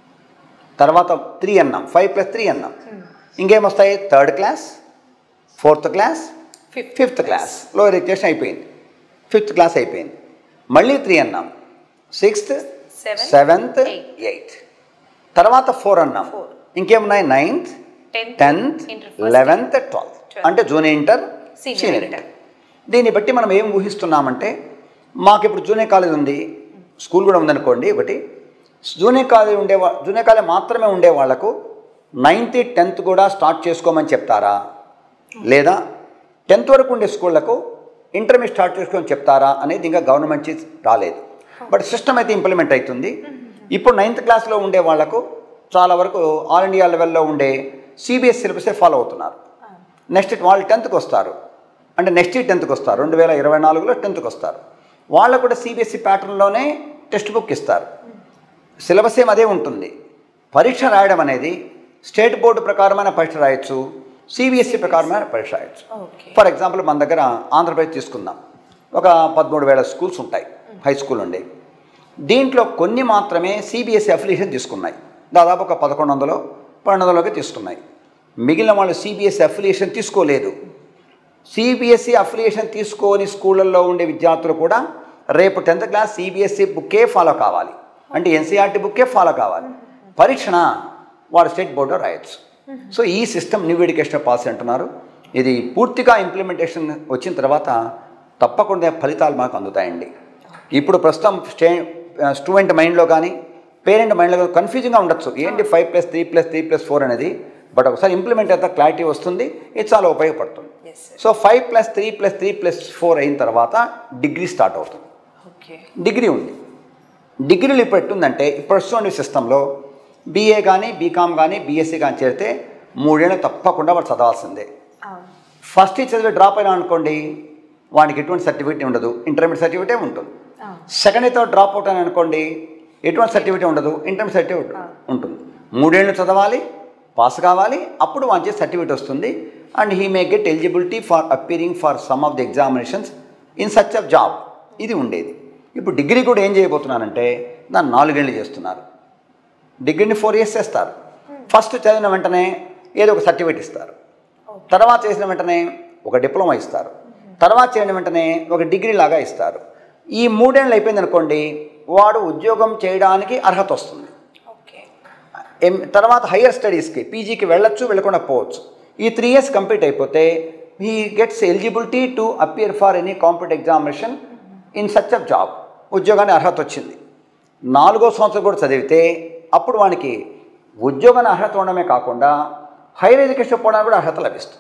తర్వాత త్రీ అన్నాం ఫైవ్ ప్లస్ త్రీ అన్నాం ఇంకేమొస్తాయి third class fourth class Fifth fifth class lower education అయిపోయింది ఫిఫ్త్ క్లాస్ అయిపోయింది మళ్ళీ త్రీ అన్నాం sixth Seventh, seventh eighth. Eighth తర్వాత ఫోర్ అన్నాం Four. ఇంకేమున్నాయి ninth Tenth, tenth inter first eleventh twelfth Twelfth. అంటే junior inter Senior senior inter. Inter దీన్ని బట్టి మనం ఏం ఊహిస్తున్నామంటే మాకు ఇప్పుడు జూనియర్ కాలేజ్ ఉంది స్కూల్ కూడా ఉందనుకోండి ఒకటి జూనియర్ కాలేజ్ ఉండే వా- జూనియర్ కాలేజ్ మాత్రమే ఉండే వాళ్లకు నైన్త్ టెన్త్ కూడా స్టార్ట్ చేసుకోమని చెప్తారా లేదా టెన్త్ వరకు ఉండే స్కూళ్లకు ఇంటర్మీడియట్ స్టార్ట్ చేసుకోమని చెప్తారా అనేది ఇంకా గవర్నమెంట్ నుంచి రాలేదు బట్ సిస్టమ్ అయితే ఇంప్లిమెంట్ అవుతుంది ఇప్పుడు నైన్త్ క్లాస్లో ఉండే వాళ్లకు చాలా వరకు ఆల్ ఇండియా లెవెల్లో ఉండే సిబిఎస్ సిలబసే ఫాలో అవుతున్నారు నెక్స్ట్ వాళ్ళు టెన్త్కి వస్తారు అంటే నెక్స్ట్ ఇయర్ టెన్త్కి వస్తారు రెండు వేల ఇరవై నాలుగులో టెన్త్కి వస్తారు వాళ్ళకు కూడా సిబిఎస్ఈ ప్యాటర్న్లోనే టెక్స్ట్ బుక్ ఇస్తారు సిలబస్ ఏం అదే ఉంటుంది పరీక్ష రాయడం అనేది స్టేట్ బోర్డు ప్రకారమైన పరీక్ష రాయొచ్చు సిబిఎస్ఈ ప్రకారమైన పరీక్ష రాయొచ్చు ఓకే ఫర్ ఎగ్జాంపుల్ మన దగ్గర ఆంధ్రప్రదేశ్ తీసుకుందాం ఒక పదమూడు వేల స్కూల్స్ ఉంటాయి హై స్కూల్ ఉండే దీంట్లో కొన్ని మాత్రమే సిబిఎస్ఈ అఫిలియేషన్ తీసుకున్నాయి దాదాపు ఒక పదకొండు వందలు పన్నెండు వందలకి తీసుకున్నాయి మిగిలిన వాళ్ళు సిబిఎస్ఈ అఫిలియేషన్ తీసుకోలేదు సిబిఎస్ఈ అఫిలియేషన్ తీసుకోని స్కూళ్ళల్లో ఉండే విద్యార్థులు కూడా రేపు టెన్త్ క్లాస్ సిబిఎస్ఈ బుక్కే ఫాలో కావాలి అంటే ఎన్సీఆర్టీ బుక్కే ఫాలో కావాలి పరీక్షణ వాడు స్టేట్ బోర్డులో రాయొచ్చు సో ఈ సిస్టమ్ న్యూ ఎడ్యుకేషన్ పాలసీ అంటున్నారు ఇది పూర్తిగా ఇంప్లిమెంటేషన్ వచ్చిన తర్వాత తప్పకుండా ఫలితాలు మాకు అందుతాయండి ఇప్పుడు ప్రస్తుతం స్టే స్టూడెంట్ మైండ్లో కానీ పేరెంట్ మైండ్లో కానీ కన్ఫ్యూజింగ్గా ఉండొచ్చు ఏంటి five plus three plus three plus four అనేది బట్ ఒకసారి ఇంప్లిమెంట్ అయితే క్లారిటీ వస్తుంది ఇది చాలా ఉపయోగపడుతుంది Yes, sir. So five plus three plus three plus four అయిన తర్వాత డిగ్రీ స్టార్ట్ అవుతుంది ఓకే డిగ్రీ ఉంది డిగ్రీలు ఇప్పుడు ఎట్టుందంటే ఇప్పుడు వస్తున్న సిస్టంలో బీఏ కానీ బీకామ్ కానీ బీఎస్సీ కానీ చేరితే మూడేళ్ళు తప్పకుండా వాడు చదవాల్సిందే అవును ఫస్ట్ ఇయర్ చదివి డ్రాప్ అయినా అనుకోండి వానికి ఎటువంటి సర్టిఫికేట్ ఉండదు ఇంటర్మీడియట్ సర్టిఫికేటే ఉంటుంది అవును సెకండ్ ఇయర్తో డ్రాప్ అవుట్ అని అనుకోండి ఎటువంటి సర్టిఫికేట్ ఉండదు ఇంటర్మీడియట్ సర్టిఫికేట్ ఉంటుంది మూడేళ్ళు చదవాలి పాస్ కావాలి అప్పుడు వాంచే సర్టిఫికేట్ వస్తుంది and he may get eligibility for appearing for some of the examinations in such of job ఇది ఉండేది ఇప్పుడు డిగ్రీ కూడా ఏం చేయబోతున్నానంటే దాన్ని నాలుగేళ్ళు చేస్తున్నారు డిగ్రీని ఫోర్ ఇయర్స్ చేస్తారు ఫస్ట్ చదివిన వెంటనే ఏదో ఒక సర్టిఫికేట్ ఇస్తారు తర్వాత చేసిన వెంటనే ఒక డిప్లొమా ఇస్తారు తర్వాత చేసిన వెంటనే ఒక డిగ్రీ లాగా ఇస్తారు ఈ మూడేళ్ళు అయిపోయింది అనుకోండి వాడు ఉద్యోగం చేయడానికి అర్హత వస్తుంది ఓకే ఎం తర్వాత హయ్యర్ స్టడీస్కి పీజీకి వెళ్ళొచ్చు వెళ్ళకుండా పోవచ్చు ఈ త్రీ ఇయర్స్ కంప్లీట్ అయిపోతే he gets eligibility to appear for any competitive examination in such of job ఉద్యోగానికి అర్హత వచ్చింది నాలుగో సంవత్సరం కూడా చదివితే అప్పుడు వానికి ఉద్యోగానికి అర్హత ఉండడమే కాకుండా హైయర్ ఎడ్యుకేషన్ పోవడానికి కూడా అర్హత లభిస్తుంది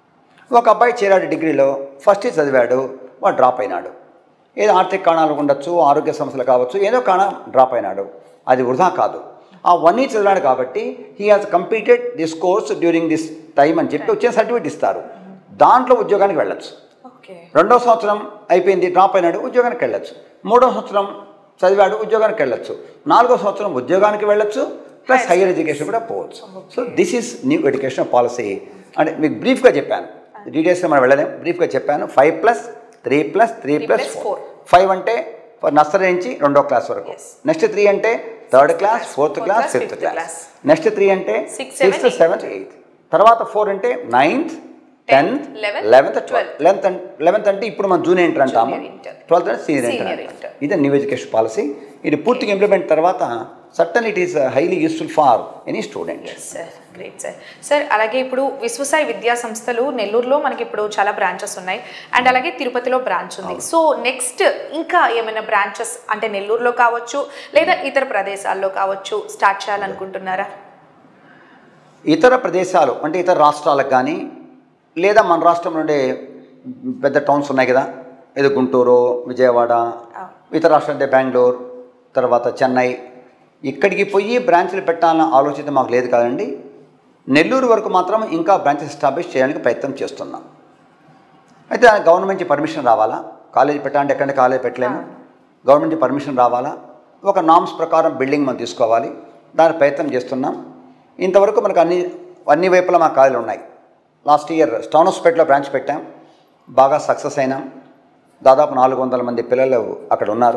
ఒక అబ్బాయి చేరాడు డిగ్రీలో ఫస్ట్ ఇయర్ చదివాడు వాడు డ్రాప్ అయినాడు ఏదో ఆర్థిక కారణాలు ఉండొచ్చు ఆరోగ్య సమస్యలు కావచ్చు ఏదో కారణం డ్రాప్ అయినాడు అది వృధా కాదు ఆ వన్ ఇయర్ చదివాడు కాబట్టి he has completed this course during this time అని చెప్పి వచ్చిన సర్టిఫికేట్ ఇస్తారు దాంట్లో ఉద్యోగానికి వెళ్ళొచ్చు ఓకే రెండో సంవత్సరం అయిపోయింది డ్రాప్ అయినాడు ఉద్యోగానికి వెళ్ళొచ్చు మూడో సంవత్సరం చదివాడు ఉద్యోగానికి వెళ్ళొచ్చు నాలుగో సంవత్సరం ఉద్యోగానికి వెళ్ళొచ్చు ప్లస్ హైయర్ ఎడ్యుకేషన్ కూడా పోవచ్చు so this is new education policy అంటే మీకు బ్రీఫ్గా చెప్పాను డీటెయిల్స్గా మనం వెళ్ళలేం బ్రీఫ్గా చెప్పాను five plus three plus three plus plus four four. Five అంటే నర్సరీ నుంచి రెండో క్లాస్ వరకు Yes. నెక్స్ట్ త్రీ అంటే third class fourth fourth class class, fifth fifth class class. Next three అంటే Six, seven, sixth eight. Seventh eighth తర్వాత four అంటే ninth tenth eleventh, eleventh twelfth twelfth. Eleventh eleventh అంటే ఇప్పుడు మనం junior inter అంటాము Junior inter. Twelfth అంటే senior inter Senior అంటాం. inter. ఇది న్యూ ఎడ్యుకేషన్ పాలసీ ఇది పూర్తిగా ఇంప్లిమెంట్ తర్వాత certain it is highly useful for any student sir great sir sir అలాగే ఇప్పుడు విశ్వసాయి విద్యా సంస్థలు నెల్లూరులో మనకి ఇప్పుడు చాలా బ్రాంచెస్ ఉన్నాయి అండ్ అలాగే తిరుపతిలో బ్రాంచ్ ఉంది సో నెక్స్ట్ ఇంకా ఏమైనా బ్రాంచెస్ అంటే నెల్లూరులో కావచ్చు లేదా ఇతర ప్రదేశాల్లో కావచ్చు స్టార్ట్ చేయాలనుకుంటున్నారా ఇతర ప్రదేశాలు అంటే ఇతర రాష్ట్రాలకు కానీ లేదా మన రాష్ట్రం నుండే పెద్ద టౌన్స్ ఉన్నాయి కదా ఏదో గుంటూరు విజయవాడ ఇతర రాష్ట్రాలు అంటే బెంగళూరు తర్వాత చెన్నై ఇక్కడికి పోయి బ్రాంచ్లు పెట్టాలన్న ఆలోచన మాకు లేదు కదండి నెల్లూరు వరకు మాత్రం ఇంకా బ్రాంచెస్ ఎస్టాబ్లిష్ చేయడానికి ప్రయత్నం చేస్తున్నాం అయితే దానికి గవర్నమెంట్ నుంచి పర్మిషన్ రావాలా కాలేజ్ పెట్టాలంటే ఎక్కడంటే కాలేజ్ పెట్టలేము గవర్నమెంట్ నుంచి పర్మిషన్ రావాలా ఒక నామ్స్ ప్రకారం బిల్డింగ్ మనం తీసుకోవాలి దాని ప్రయత్నం చేస్తున్నాం ఇంతవరకు మనకు అన్ని అన్ని వైపులా మా కాలేజీలు ఉన్నాయి లాస్ట్ ఇయర్ స్టోనోస్పేట్లో బ్రాంచ్ పెట్టాం బాగా సక్సెస్ అయినాం దాదాపు నాలుగు వందల మంది పిల్లలు అక్కడ ఉన్నారు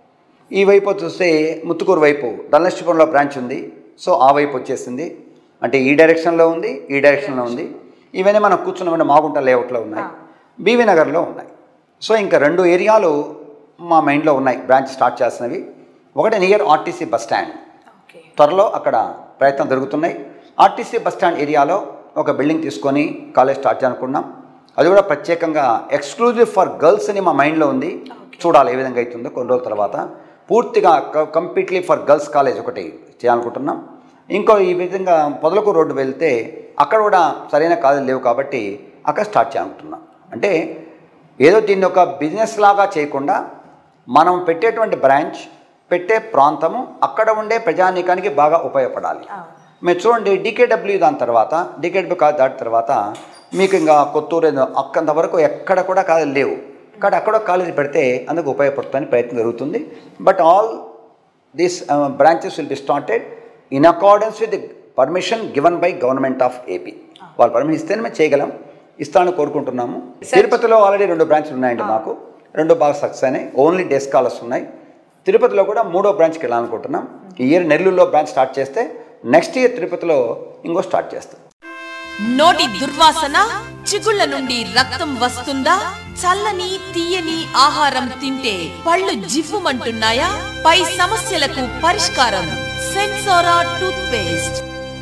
ఈ వైపు చూస్తే ముత్తుకూరు వైపు ధనలక్ష్మీపురంలో బ్రాంచ్ ఉంది సో ఆ వైపు వచ్చేసింది అంటే ఈ డైరెక్షన్లో ఉంది ఈ డైరెక్షన్లో ఉంది ఇవన్నీ మనం కూర్చున్న మాగుంట లేఅవుట్లో ఉన్నాయి బీవీ నగర్లో ఉన్నాయి సో ఇంకా రెండు ఏరియాలు మా మైండ్లో ఉన్నాయి బ్రాంచ్ స్టార్ట్ చేసినవి ఒకటి near RTC bus stand okay త్వరలో అక్కడ ప్రయత్నం జరుగుతున్నాయి ఆర్టీసీ బస్ స్టాండ్ ఏరియాలో ఒక బిల్డింగ్ తీసుకొని కాలేజ్ స్టార్ట్ చేయాలనుకున్నాం అది కూడా ప్రత్యేకంగా ఎక్స్క్లూజివ్ ఫర్ గర్ల్స్ అని మా మైండ్లో ఉంది చూడాలి ఏ విధంగా అవుతుందో కొన్ని రోజుల తర్వాత పూర్తిగా కంప్లీట్లీ ఫర్ గర్ల్స్ కాలేజ్ ఒకటి చేయాలనుకుంటున్నాం ఇంకో ఈ విధంగా పొదలకు రోడ్డు వెళ్తే అక్కడ కూడా సరైన కాలేజ్ లేవు కాబట్టి అక్కడ స్టార్ట్ చేయాలనుకుంటున్నాం అంటే ఏదో దీన్ని ఒక బిజినెస్ లాగా చేయకుండా మనం పెట్టేటువంటి బ్రాంచ్ పెట్టే ప్రాంతము అక్కడ ఉండే ప్రజానీకానికి బాగా ఉపయోగపడాలి మీరు చూడండి డీకేడబ్ల్యూ దాని తర్వాత డీకేడబ్ల్యూ కాదు దాటిన తర్వాత మీకు ఇంకా కొత్తూరు ఏదో అక్కంత వరకు ఎక్కడ కూడా కాలేజీ లేవు కాబట్టి అక్కడ కాలేజీ పెడితే అందుకు ఉపయోగపడుతుందని ప్రయత్నం జరుగుతుంది but all these branches will be started in accordance with permission given by government of AP వాళ్ళు పర్మిషన్ ఇస్తేనే మేము చేయగలం ఇస్తానని కోరుకుంటున్నాము తిరుపతిలో ఆల్రెడీ రెండు బ్రాంచ్లు ఉన్నాయండి మాకు రెండు బాగా సక్సెస్ అయినాయి ఓన్లీ డే స్కాలర్స్ ఉన్నాయి తిరుపతిలో కూడా మూడో బ్రాంచ్కి వెళ్ళాలనుకుంటున్నాం ఈ ఇయర్ నెల్లూరులో బ్రాంచ్ స్టార్ట్ చేస్తే నెక్స్ట్ ఇయర్ తిరుపతిలో ఇంకో స్టార్ట్ చేస్తాం నోటి దుర్వాసన చిగుళ్ళ నుండి రక్తం వస్తుందా చల్లని తీయని ఆహారం తింటే పళ్ళు జివ్వుమంటున్నాయా పై సమస్యలకు పరిష్కారం సెన్సోరా టూత్ పేస్ట్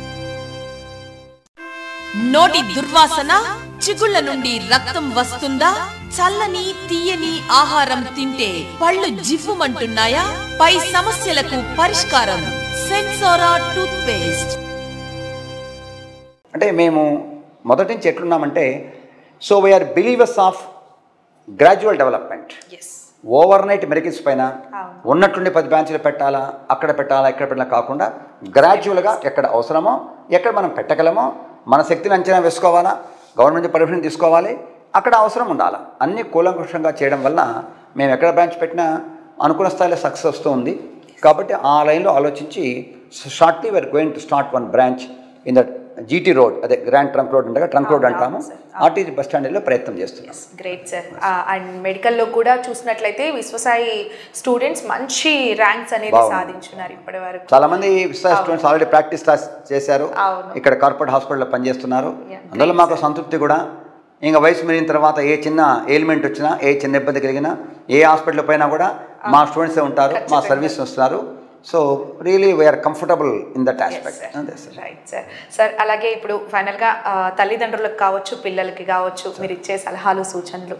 నోటి దుర్వాసన చిగుళ్ళ నుండి రక్తం వస్తుందా చల్లని తీయని ఆహారం తింటే పళ్ళు జివ్వుమంటున్నాయా పై సమస్యలకు పరిష్కారం సెన్సోరా టూత్ పేస్ట్ అంటే మేము మొదటి నుంచి ఎట్లున్నామంటే so we are believers of gradual development as overnight miracles పైన అవును. ఉన్నట్టుండి పది బ్రాంచ్లు పెట్టాలా అక్కడ పెట్టాలా ఇక్కడ పెట్టాలా కాకుండా గ్రాడ్యువల్గా ఎక్కడ అవసరమో ఎక్కడ మనం పెట్టగలమో మన శక్తిని అంచనా వేసుకోవాలా గవర్నమెంట్ పర్మిషన్ తీసుకోవాలి అక్కడ అవసరం ఉండాలా అన్ని కూలంకుషంగా చేయడం వల్ల మేము ఎక్కడ బ్రాంచ్ పెట్టినా అనుకున్న స్థాయిలో సక్సెస్ వస్తూ ఉంది కాబట్టి ఆ లైన్లో ఆలోచించి shortly we are going to start one branch in the GT road అదే గ్రాండ్ ట్రంక్ రోడ్ ఉండగా ట్రంక్ రోడ్ అవును, అంటాము అవును సార్. ఆర్టీసీ బస్ స్టాండ్లో ప్రయత్నం చేస్తున్నాం గ్రేట్ సార్ అండ్ మెడికల్లో కూడా చూసినట్లయితే విశ్వసాయి స్టూడెంట్స్ మంచి ర్యాంక్స్ అనేది బాగుంది. సాధించున్నారు ఇప్పటి వరకు చాలా మంది విశ్వాస స్టూడెంట్స్ ఆల్రెడీ ప్రాక్టీస్ క్లాస్ చేశారు అవును. ఇక్కడ కార్పొరేట్ హాస్పిటల్లో పనిచేస్తున్నారు Yeah, అందులో great, మాకు సంతృప్తి కూడా ఇంకా వయసు మీరిన తర్వాత ఏ చిన్న ఎయిల్మెంట్ వచ్చినా ఏ చిన్న ఇబ్బంది కలిగినా ఏ హాస్పిటల్ పోయినా కూడా మా స్టూడెంట్సే ఉంటారు మా ఖచ్చితంగా. సర్వీస్ వస్తున్నారు so really we are comfortable in that aspect అదే సార్ రైట్ సార్ సార్ అలాగే ఇప్పుడు ఫైనల్గా ఆ, తల్లిదండ్రులకు కావచ్చు పిల్లలకి కావచ్చు మీరు ఇచ్చే సలహాలు సూచనలు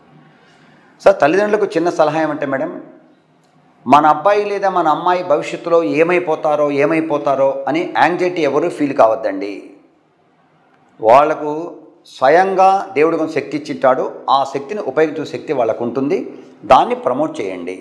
సార్ తల్లిదండ్రులకు చిన్న సలహా ఏమంటే మేడం మన అబ్బాయి లేదా మన అమ్మాయి భవిష్యత్తులో ఏమైపోతారో ఏమైపోతారో అని యాంగ్జైటీ ఎవరు ఫీల్ కావద్దండి వాళ్లకు స్వయంగా దేవుడు కొంచెం శక్తి ఇచ్చింటాడు ఆ శక్తిని ఉపయోగించే శక్తి వాళ్ళకు ఉంటుంది దాన్ని ప్రమోట్ చేయండి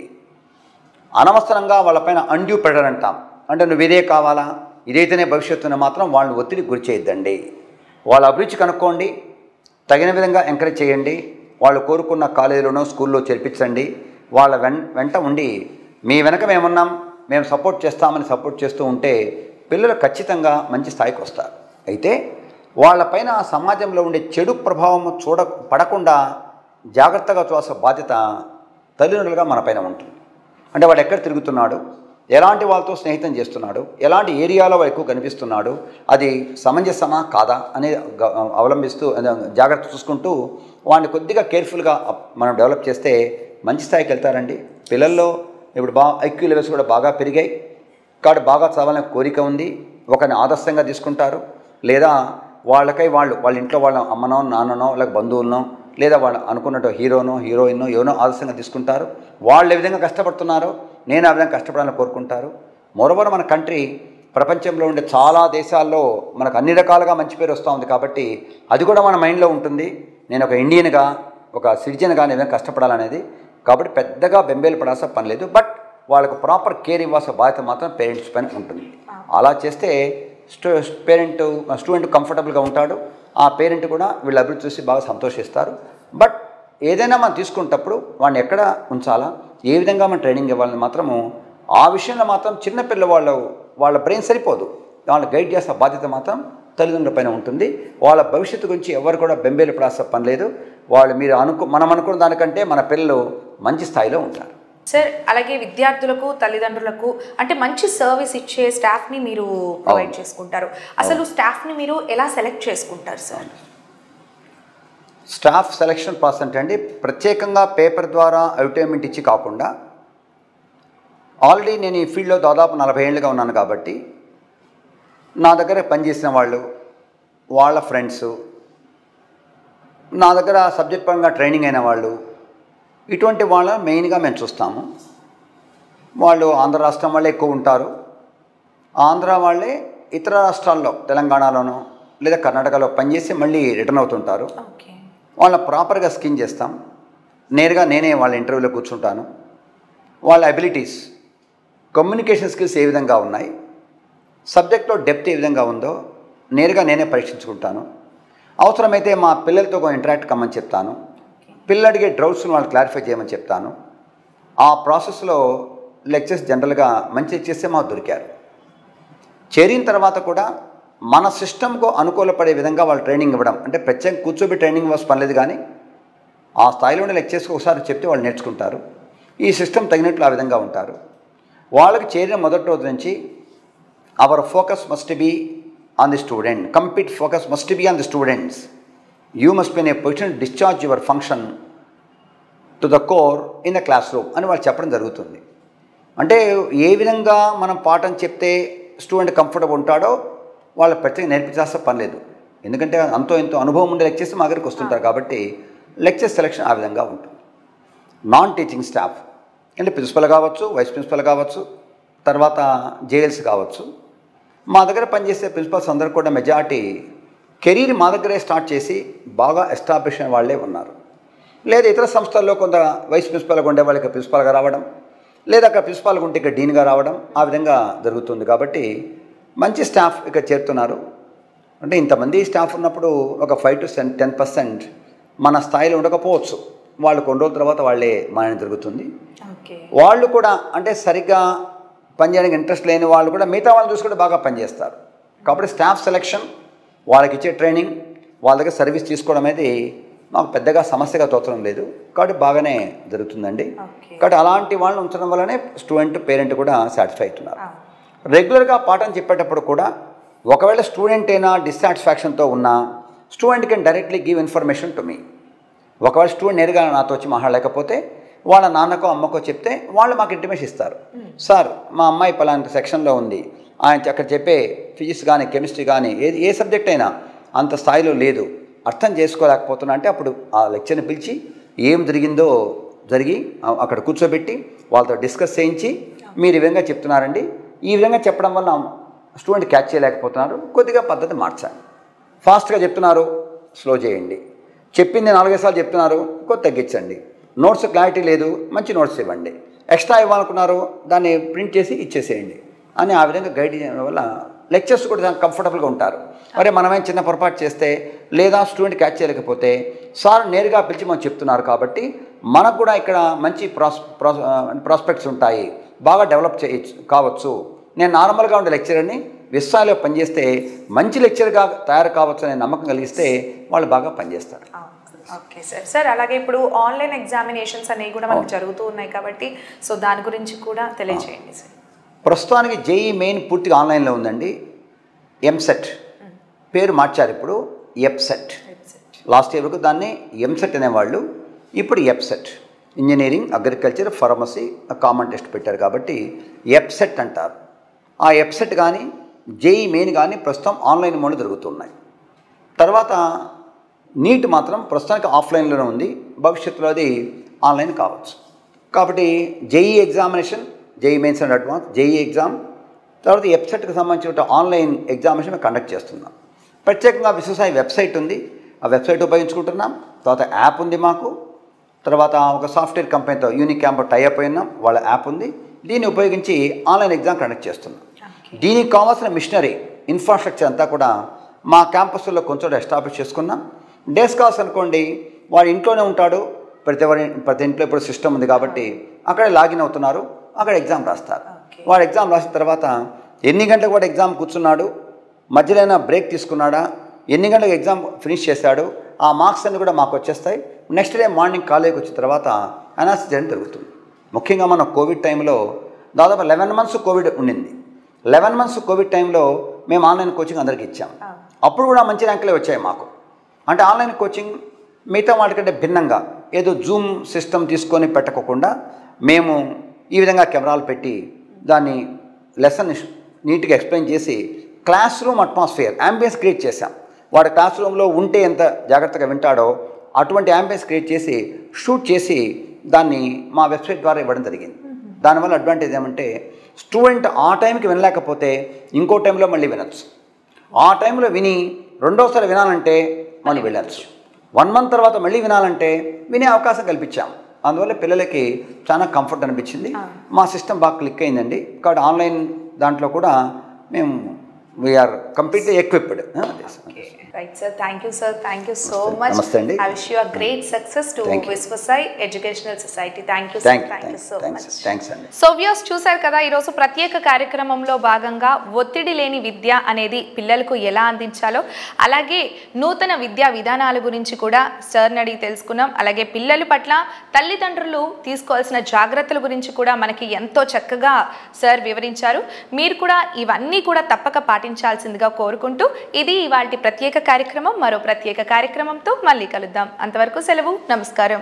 అనవసరంగా వాళ్ళపైన అండ్యూ ప్రెడర్ అంటాం అంటే నువ్వు ఇదే కావాలా ఇదైతేనే భవిష్యత్తుని మాత్రం వాళ్ళని ఒత్తిడి గురి చేయొద్దండి వాళ్ళ అభిరుచి కనుక్కోండి తగిన విధంగా ఎంకరేజ్ చేయండి వాళ్ళు కోరుకున్న కాలేజీలోనో స్కూల్లో చేర్పించండి వాళ్ళ వెన్ వెంట ఉండి మీ వెనక మేమున్నాం మేము సపోర్ట్ చేస్తామని సపోర్ట్ చేస్తూ ఉంటే పిల్లలు ఖచ్చితంగా మంచి స్థాయికి వస్తారు అయితే వాళ్ళపైన ఆ సమాజంలో ఉండే చెడు ప్రభావం చూడ పడకుండా జాగ్రత్తగా చూడాల్సిన బాధ్యత తల్లిదండ్రులుగా మన పైన ఉంటుంది అంటే వాడు ఎక్కడ తిరుగుతున్నాడు ఎలాంటి వాళ్ళతో స్నేహితం చేస్తున్నాడు ఎలాంటి ఏరియాలో వాడు ఎక్కువ కనిపిస్తున్నాడు అది సమంజసమా కాదా అనేది గ- అవలంబిస్తూ అదే జాగ్రత్త చూసుకుంటూ వాడిని కొద్దిగా కేర్ఫుల్గా అప్- మనం డెవలప్ చేస్తే మంచి స్థాయికి వెళ్తారండి పిల్లల్లో ఇప్పుడు బాగా ఐక్యూ లెవెల్స్ కూడా బాగా పెరిగాయి కాబట్టి బాగా చదవాలనే కోరిక ఉంది ఒకరిని ఆదర్శంగా తీసుకుంటారు లేదా వాళ్ళకై వాళ్ళు వాళ్ళ ఇంట్లో వాళ్ళ అమ్మనో నాన్ననో లేక బంధువులనో లేదా వాళ్ళు అనుకున్నట్టు హీరోనో హీరోయిన్నో ఎవనో ఆదర్శంగా తీసుకుంటారు వాళ్ళు ఏ విధంగా కష్టపడుతున్నారో నేను ఆ విధంగా కష్టపడాలని కోరుకుంటారు మరోవర్ మన కంట్రీ ప్రపంచంలో ఉండే చాలా దేశాల్లో మనకు అన్ని రకాలుగా మంచి పేరు వస్తూ ఉంది కాబట్టి అది కూడా మన మైండ్లో ఉంటుంది నేను ఒక ఇండియన్గా ఒక సిటిజన్గా నేను కష్టపడాలనేది కాబట్టి పెద్దగా బెంబేలు పడాల్సిన పని లేదు బట్ వాళ్ళకు ప్రాపర్ కేర్ ఇవ్వాల్సిన బాధ్యత మాత్రం పేరెంట్స్ పైన ఉంటుంది అలా చేస్తే స్టూ పేరెంట్ స్టూడెంట్ కంఫర్టబుల్గా ఉంటాడు ఆ పేరెంట్ కూడా వీళ్ళ అభివృద్ధి చూసి బాగా సంతోషిస్తారు బట్ ఏదైనా మనం తీసుకునేటప్పుడు వాడిని ఎక్కడ ఉంచాలా ఏ విధంగా మనం ట్రైనింగ్ ఇవ్వాలని మాత్రము ఆ విషయంలో మాత్రం చిన్న పిల్లవాళ్ళు వాళ్ళ బ్రెయిన్ సరిపోదు వాళ్ళని గైడ్ చేసే బాధ్యత మాత్రం తల్లిదండ్రుల పైన ఉంటుంది వాళ్ళ భవిష్యత్తు గురించి ఎవరు కూడా బెంబేలు పడాల్సిన పని లేదు వాళ్ళు మీరు అనుకు మనం అనుకున్న దానికంటే మన పిల్లలు మంచి స్థాయిలో ఉంటారు సార్ అలాగే విద్యార్థులకు తల్లిదండ్రులకు అంటే మంచి సర్వీస్ ఇచ్చే స్టాఫ్ని మీరు ప్రొవైడ్ అవును. చేసుకుంటారు అసలు స్టాఫ్ని మీరు ఎలా సెలెక్ట్ చేసుకుంటారు సార్ స్టాఫ్ సెలక్షన్ ప్రాసెస్ అంటే అండి ప్రత్యేకంగా పేపర్ ద్వారా అడ్వర్టైజ్మెంట్ ఇచ్చి కాకుండా ఆల్రెడీ నేను ఈ ఫీల్డ్లో దాదాపు నలభై ఏళ్ళుగా ఉన్నాను కాబట్టి నా దగ్గర పనిచేసిన వాళ్ళు వాళ్ళ ఫ్రెండ్స్ నా దగ్గర సబ్జెక్ట్ పరంగా ట్రైనింగ్ అయిన వాళ్ళు ఇటువంటి వాళ్ళ మెయిన్గా మేము చూస్తాము వాళ్ళు ఆంధ్ర రాష్ట్రం వాళ్ళే ఎక్కువ ఉంటారు ఆంధ్ర వాళ్ళే ఇతర రాష్ట్రాల్లో తెలంగాణలోనో లేదా కర్ణాటకలో పనిచేసి మళ్ళీ రిటర్న్ అవుతుంటారు ఓకే వాళ్ళని ప్రాపర్గా స్కిన్ చేస్తాం నేరుగా నేనే వాళ్ళ ఇంటర్వ్యూలో కూర్చుంటాను వాళ్ళ అబిలిటీస్ కమ్యూనికేషన్ స్కిల్స్ ఏ విధంగా ఉన్నాయి సబ్జెక్ట్లో డెప్త్ ఏ విధంగా ఉందో నేరుగా నేనే పరీక్షించుకుంటాను అవసరమైతే మా పిల్లలతో కొంచెం ఇంటరాక్ట్ కమ్మని చెప్తాను పిల్లలు అడిగే డౌట్స్ని వాళ్ళు క్లారిఫై చేయమని చెప్తాను ఆ ప్రాసెస్లో లెక్చర్స్ జనరల్గా మంచి లెక్చర్సే మాకు దొరికారు చేరిన తర్వాత కూడా మన సిస్టమ్కు అనుకూలపడే విధంగా వాళ్ళు ట్రైనింగ్ ఇవ్వడం అంటే ప్రత్యేకంగా కూర్చోబెట్టి ట్రైనింగ్ ఇవ్వాల్సిన పని లేదు కానీ ఆ స్థాయిలో ఉండే లెక్చర్స్కి ఒకసారి చెప్తే వాళ్ళు నేర్చుకుంటారు ఈ సిస్టమ్ తగినట్లు ఆ విధంగా ఉంటారు వాళ్ళకి చేరిన మొదటి రోజు నుంచి our focus must be on the student complete focus must be on the students you must be a position discharge your function to the core in the classroom అని వాళ్ళు చెప్పడం జరుగుతుంది అంటే ఏ విధంగా మనం పాఠం చెప్తే స్టూడెంట్ కంఫర్టబుల్ ఉంటాడో వాళ్ళ ప్రత్యేక నేర్పించాల్సిన పని లేదు ఎందుకంటే అంతో ఎంతో అనుభవం ఉండే లెక్చర్స్ మా దగ్గరికి వస్తుంటారు కాబట్టి లెక్చర్ సెలక్షన్ ఆ విధంగా ఉంటుంది నాన్ టీచింగ్ స్టాఫ్ అంటే ప్రిన్సిపల్ కావచ్చు వైస్ ప్రిన్సిపల్ కావచ్చు తర్వాత జేఎల్స్ కావచ్చు మా దగ్గర పనిచేసే ప్రిన్సిపల్స్ అందరూ కూడా మెజారిటీ కెరీర్ మా దగ్గరే స్టార్ట్ చేసి బాగా ఎస్టాబ్లిష్ అయిన వాళ్ళే ఉన్నారు లేదా ఇతర సంస్థల్లో కొంత వైస్ ప్రిన్సిపాల్గా ఉండే వాళ్ళకి ప్రిన్సిపాల్గా రావడం లేదా అక్కడ ప్రిన్సిపాల్గా ఉంటే ఇక్కడ డీన్గా రావడం ఆ విధంగా జరుగుతుంది కాబట్టి మంచి స్టాఫ్ ఇక్కడ చేరుతున్నారు అంటే ఇంతమంది స్టాఫ్ ఉన్నప్పుడు ఒక ఫైవ్ టు సెన్ టెన్ పర్సెంట్ మన స్థాయిలో ఉండకపోవచ్చు వాళ్ళు కొన్ని రోజుల తర్వాత వాళ్ళే మాయన జరుగుతుంది ఓకే వాళ్ళు కూడా అంటే సరిగ్గా పనిచేయడానికి ఇంట్రెస్ట్ లేని వాళ్ళు కూడా మిగతా వాళ్ళని చూసుకుంటే బాగా పనిచేస్తారు కాబట్టి స్టాఫ్ సెలెక్షన్ వాళ్ళకి ఇచ్చే ట్రైనింగ్ వాళ్ళ దగ్గర సర్వీస్ తీసుకోవడం అనేది మాకు పెద్దగా సమస్యగా తోచడం లేదు కాబట్టి బాగానే జరుగుతుందండి ఓకే కాబట్టి అలాంటి వాళ్ళని ఉంచడం వల్లనే స్టూడెంట్ పేరెంట్ కూడా సాటిస్ఫై అవుతున్నారు రెగ్యులర్గా పాఠం చెప్పేటప్పుడు కూడా ఒకవేళ స్టూడెంట్ అయినా డిస్సాటిస్ఫాక్షన్తో ఉన్నా student can directly give information to me ఒకవేళ స్టూడెంట్ నేరుగా నాతో వచ్చి మాట్లాడలేకపోతే వాళ్ళ నాన్నకో అమ్మకో చెప్తే వాళ్ళు మాకు ఇంటిమేషన్ ఇస్తారు సార్ మా అమ్మాయి పలాంటి సెక్షన్లో ఉంది ఆయన అక్కడ చెప్పే ఫిజిక్స్ కానీ కెమిస్ట్రీ కానీ ఏది ఏ సబ్జెక్ట్ అయినా అంత స్థాయిలో లేదు అర్థం చేసుకోలేకపోతున్నా అంటే అప్పుడు ఆ లెక్చర్ని పిలిచి ఏం జరిగిందో జరిగి ఆ- అక్కడ కూర్చోబెట్టి వాళ్ళతో డిస్కస్ చేయించి మీరు ఈ విధంగా చెప్తున్నారండి ఈ విధంగా చెప్పడం వల్ల స్టూడెంట్ క్యాచ్ చేయలేకపోతున్నారు కొద్దిగా పద్ధతి మార్చండి ఫాస్ట్గా చెప్తున్నారు స్లో చేయండి చెప్పింది నాలుగైదు సార్లు చెప్తున్నారు కొద్ది తగ్గించండి నోట్స్ క్లారిటీ లేదు మంచి నోట్స్ ఇవ్వండి ఎక్స్ట్రా ఇవ్వాలనుకున్నారు దాన్ని ప్రింట్ చేసి ఇచ్చేసేయండి అని ఆ విధంగా గైడ్ చేయడం వల్ల లెక్చర్స్ కూడా చాలా కంఫర్టబుల్గా ఉంటారు మరి మనమేం చిన్న పొరపాటు చేస్తే లేదా స్టూడెంట్ క్యాచ్ చేయలేకపోతే సార్ నేరుగా పిలిచి మనం చెప్తున్నారు కాబట్టి మనకు కూడా ఇక్కడ మంచి ప్రాస్ ప్రాస్ ప్రాస్పెక్ట్స్ ఉంటాయి బాగా డెవలప్ చేయొచ్చు కావచ్చు నేను నార్మల్గా ఉండే లెక్చరర్ని విశ్వాలో పనిచేస్తే మంచి లెక్చర్గా తయారు కావచ్చు అనే నమ్మకం కలిగిస్తే వాళ్ళు బాగా పనిచేస్తారు ఓకే సార్ సార్ అలాగే ఇప్పుడు ఆన్లైన్ ఎగ్జామినేషన్స్ అనేవి కూడా మనకు జరుగుతూ ఉన్నాయి కాబట్టి సో దాని గురించి కూడా తెలియజేయండి సార్ ప్రస్తుతానికి జేఈ మెయిన్ పూర్తిగా ఆన్లైన్లో ఉందండి ఎంసెట్ పేరు మార్చారు ఇప్పుడు ఎప్సెట్ లాస్ట్ ఇయర్ వరకు దాన్ని ఎంసెట్ అనేవాళ్ళు ఇప్పుడు EAPCET engineering agriculture pharmacy common test పెట్టారు కాబట్టి ఎప్సెట్ అంటారు ఆ ఎప్సెట్ కానీ జేఈ మెయిన్ కానీ ప్రస్తుతం ఆన్లైన్ మోడ్లో జరుగుతున్నాయి తర్వాత నీట్ మాత్రం ప్రస్తుతానికి ఆఫ్లైన్లోనే ఉంది భవిష్యత్తులో అది ఆన్లైన్ కావచ్చు కాబట్టి JEE examination JEE mains and advance JEE exam తర్వాత వెబ్సైట్కి సంబంధించిన ఆన్లైన్ ఎగ్జామినేషన్ మేము కండక్ట్ చేస్తున్నాం ప్రత్యేకంగా విశ్వసాయి వెబ్సైట్ ఉంది ఆ వెబ్సైట్ ఉపయోగించుకుంటున్నాం తర్వాత యాప్ ఉంది మాకు తర్వాత ఒక సాఫ్ట్వేర్ కంపెనీతో యూనిక్ క్యాంప్ టైఅప్ అయి ఉన్నాం వాళ్ళ యాప్ ఉంది దీన్ని ఉపయోగించి ఆన్లైన్ ఎగ్జామ్ కండక్ట్ చేస్తున్నాం దీనికి కావాల్సిన మిషనరీ ఇన్ఫ్రాస్ట్రక్చర్ అంతా కూడా మా క్యాంపస్లో కొంచెం ఎస్టాబ్లిష్ చేసుకున్నాం డేస్ కాల్స్ అనుకోండి వాడు ఇంట్లోనే ఉంటాడు ప్రతి ఎవరి ప్రతి ఇంట్లో ఇప్పుడు సిస్టమ్ ఉంది కాబట్టి అక్కడే లాగిన్ అవుతున్నారు అక్కడ ఎగ్జామ్ రాస్తారు వాడు ఎగ్జామ్ రాసిన తర్వాత ఎన్ని గంటలకు వాడు ఎగ్జామ్ కూర్చున్నాడు మధ్యలో అయినా బ్రేక్ తీసుకున్నాడా ఎన్ని గంటలకు ఎగ్జామ్ ఫినిష్ చేశాడు ఆ మార్క్స్ అన్ని కూడా మాకు వచ్చేస్తాయి నెక్స్ట్ డే మార్నింగ్ కాలేజ్కి వచ్చిన తర్వాత అనాలిసిస్ చేయడం జరుగుతుంది ముఖ్యంగా మన కోవిడ్ టైంలో దాదాపు లెవెన్ మంత్స్ కోవిడ్ ఉండింది లెవెన్ మంత్స్ కోవిడ్ టైంలో మేము ఆన్లైన్ కోచింగ్ అందరికి ఇచ్చాం అప్పుడు కూడా మంచి ర్యాంకులే వచ్చాయి మాకు అంటే ఆన్లైన్ కోచింగ్ మిగతా వాటికంటే భిన్నంగా ఏదో జూమ్ సిస్టమ్ తీసుకొని పెట్టకోకుండా మేము ఈ విధంగా కెమెరాలు పెట్టి దాన్ని లెసన్ నీట్గా ఎక్స్ప్లెయిన్ చేసి classroom atmosphere ambience create చేశాం వాడు క్లాస్ రూమ్లో ఉంటే ఎంత జాగ్రత్తగా వింటాడో అటువంటి యాంబియన్స్ క్రియేట్ చేసి షూట్ చేసి దాన్ని మా వెబ్సైట్ ద్వారా ఇవ్వడం జరిగింది దానివల్ల అడ్వాంటేజ్ ఏమంటే స్టూడెంట్ ఆ టైంకి వినలేకపోతే ఇంకో టైంలో మళ్ళీ వినొచ్చు ఆ టైంలో విని రెండోసారి వినాలంటే మనం వెళ్ళచ్చు వన్ మంత్ తర్వాత మళ్ళీ వినాలంటే వినే అవకాశం కల్పించాం అందువల్ల పిల్లలకి చాలా కంఫర్ట్ అనిపించింది మా సిస్టమ్ బాగా క్లిక్ అయిందండి కాబట్టి ఆన్లైన్ దాంట్లో కూడా మేము we are completely equipped right sir thank you sir thank you so much నమస్తే అండి. I wish you a great success to Thank you. Viswasai educational society thank you sir thank thank you so thanks much thanks అండి so views చూశారు కదా ఈరోజు ప్రత్యేక కార్యక్రమంలో భాగంగా ఒత్తిడి లేని విద్య అనేది పిల్లలకు ఎలా అందించాలో అలాగే నూతన విద్యా విధానాల గురించి కూడా సార్ని అడిగి తెలుసుకున్నాం అలాగే పిల్లల పట్ల తల్లిదండ్రులు తీసుకోవాల్సిన జాగ్రత్తల గురించి కూడా మనకి ఎంతో చక్కగా సార్ వివరించారు మీరు కూడా ఇవన్నీ కూడా తప్పక పాటించాల్సిందిగా కోరుకుంటూ ఇది ఇవాళ ప్రత్యేక కార్యక్రమం మరో ప్రత్యేక కార్యక్రమంతో మళ్ళీ కలుద్దాం అంతవరకు సెలవు నమస్కారం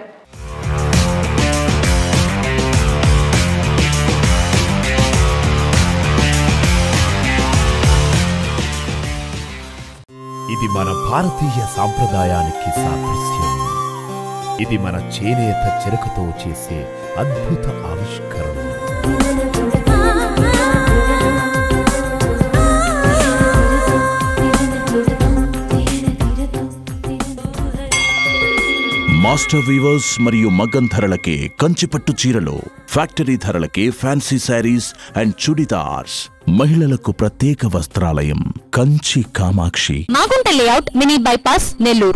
ఇది మన భారతీయ సాంప్రదాయానికి సాదృశ్యం ఇది మన చేనేత చెరకుతో చేసే అద్భుత ఆవిష్కరణ ఆ మాస్టర్ వీవర్స్ మరియు మగ్గం ధరలకే కంచిపట్టు చీరలు ఫ్యాక్టరీ ధరలకే ఫ్యాన్సీ శారీస్ అండ్ చుడిదార్స్ మహిళలకు ప్రత్యేక వస్త్రాలయం Kanchi Kamakshi Magunta layout mini bypass Nellore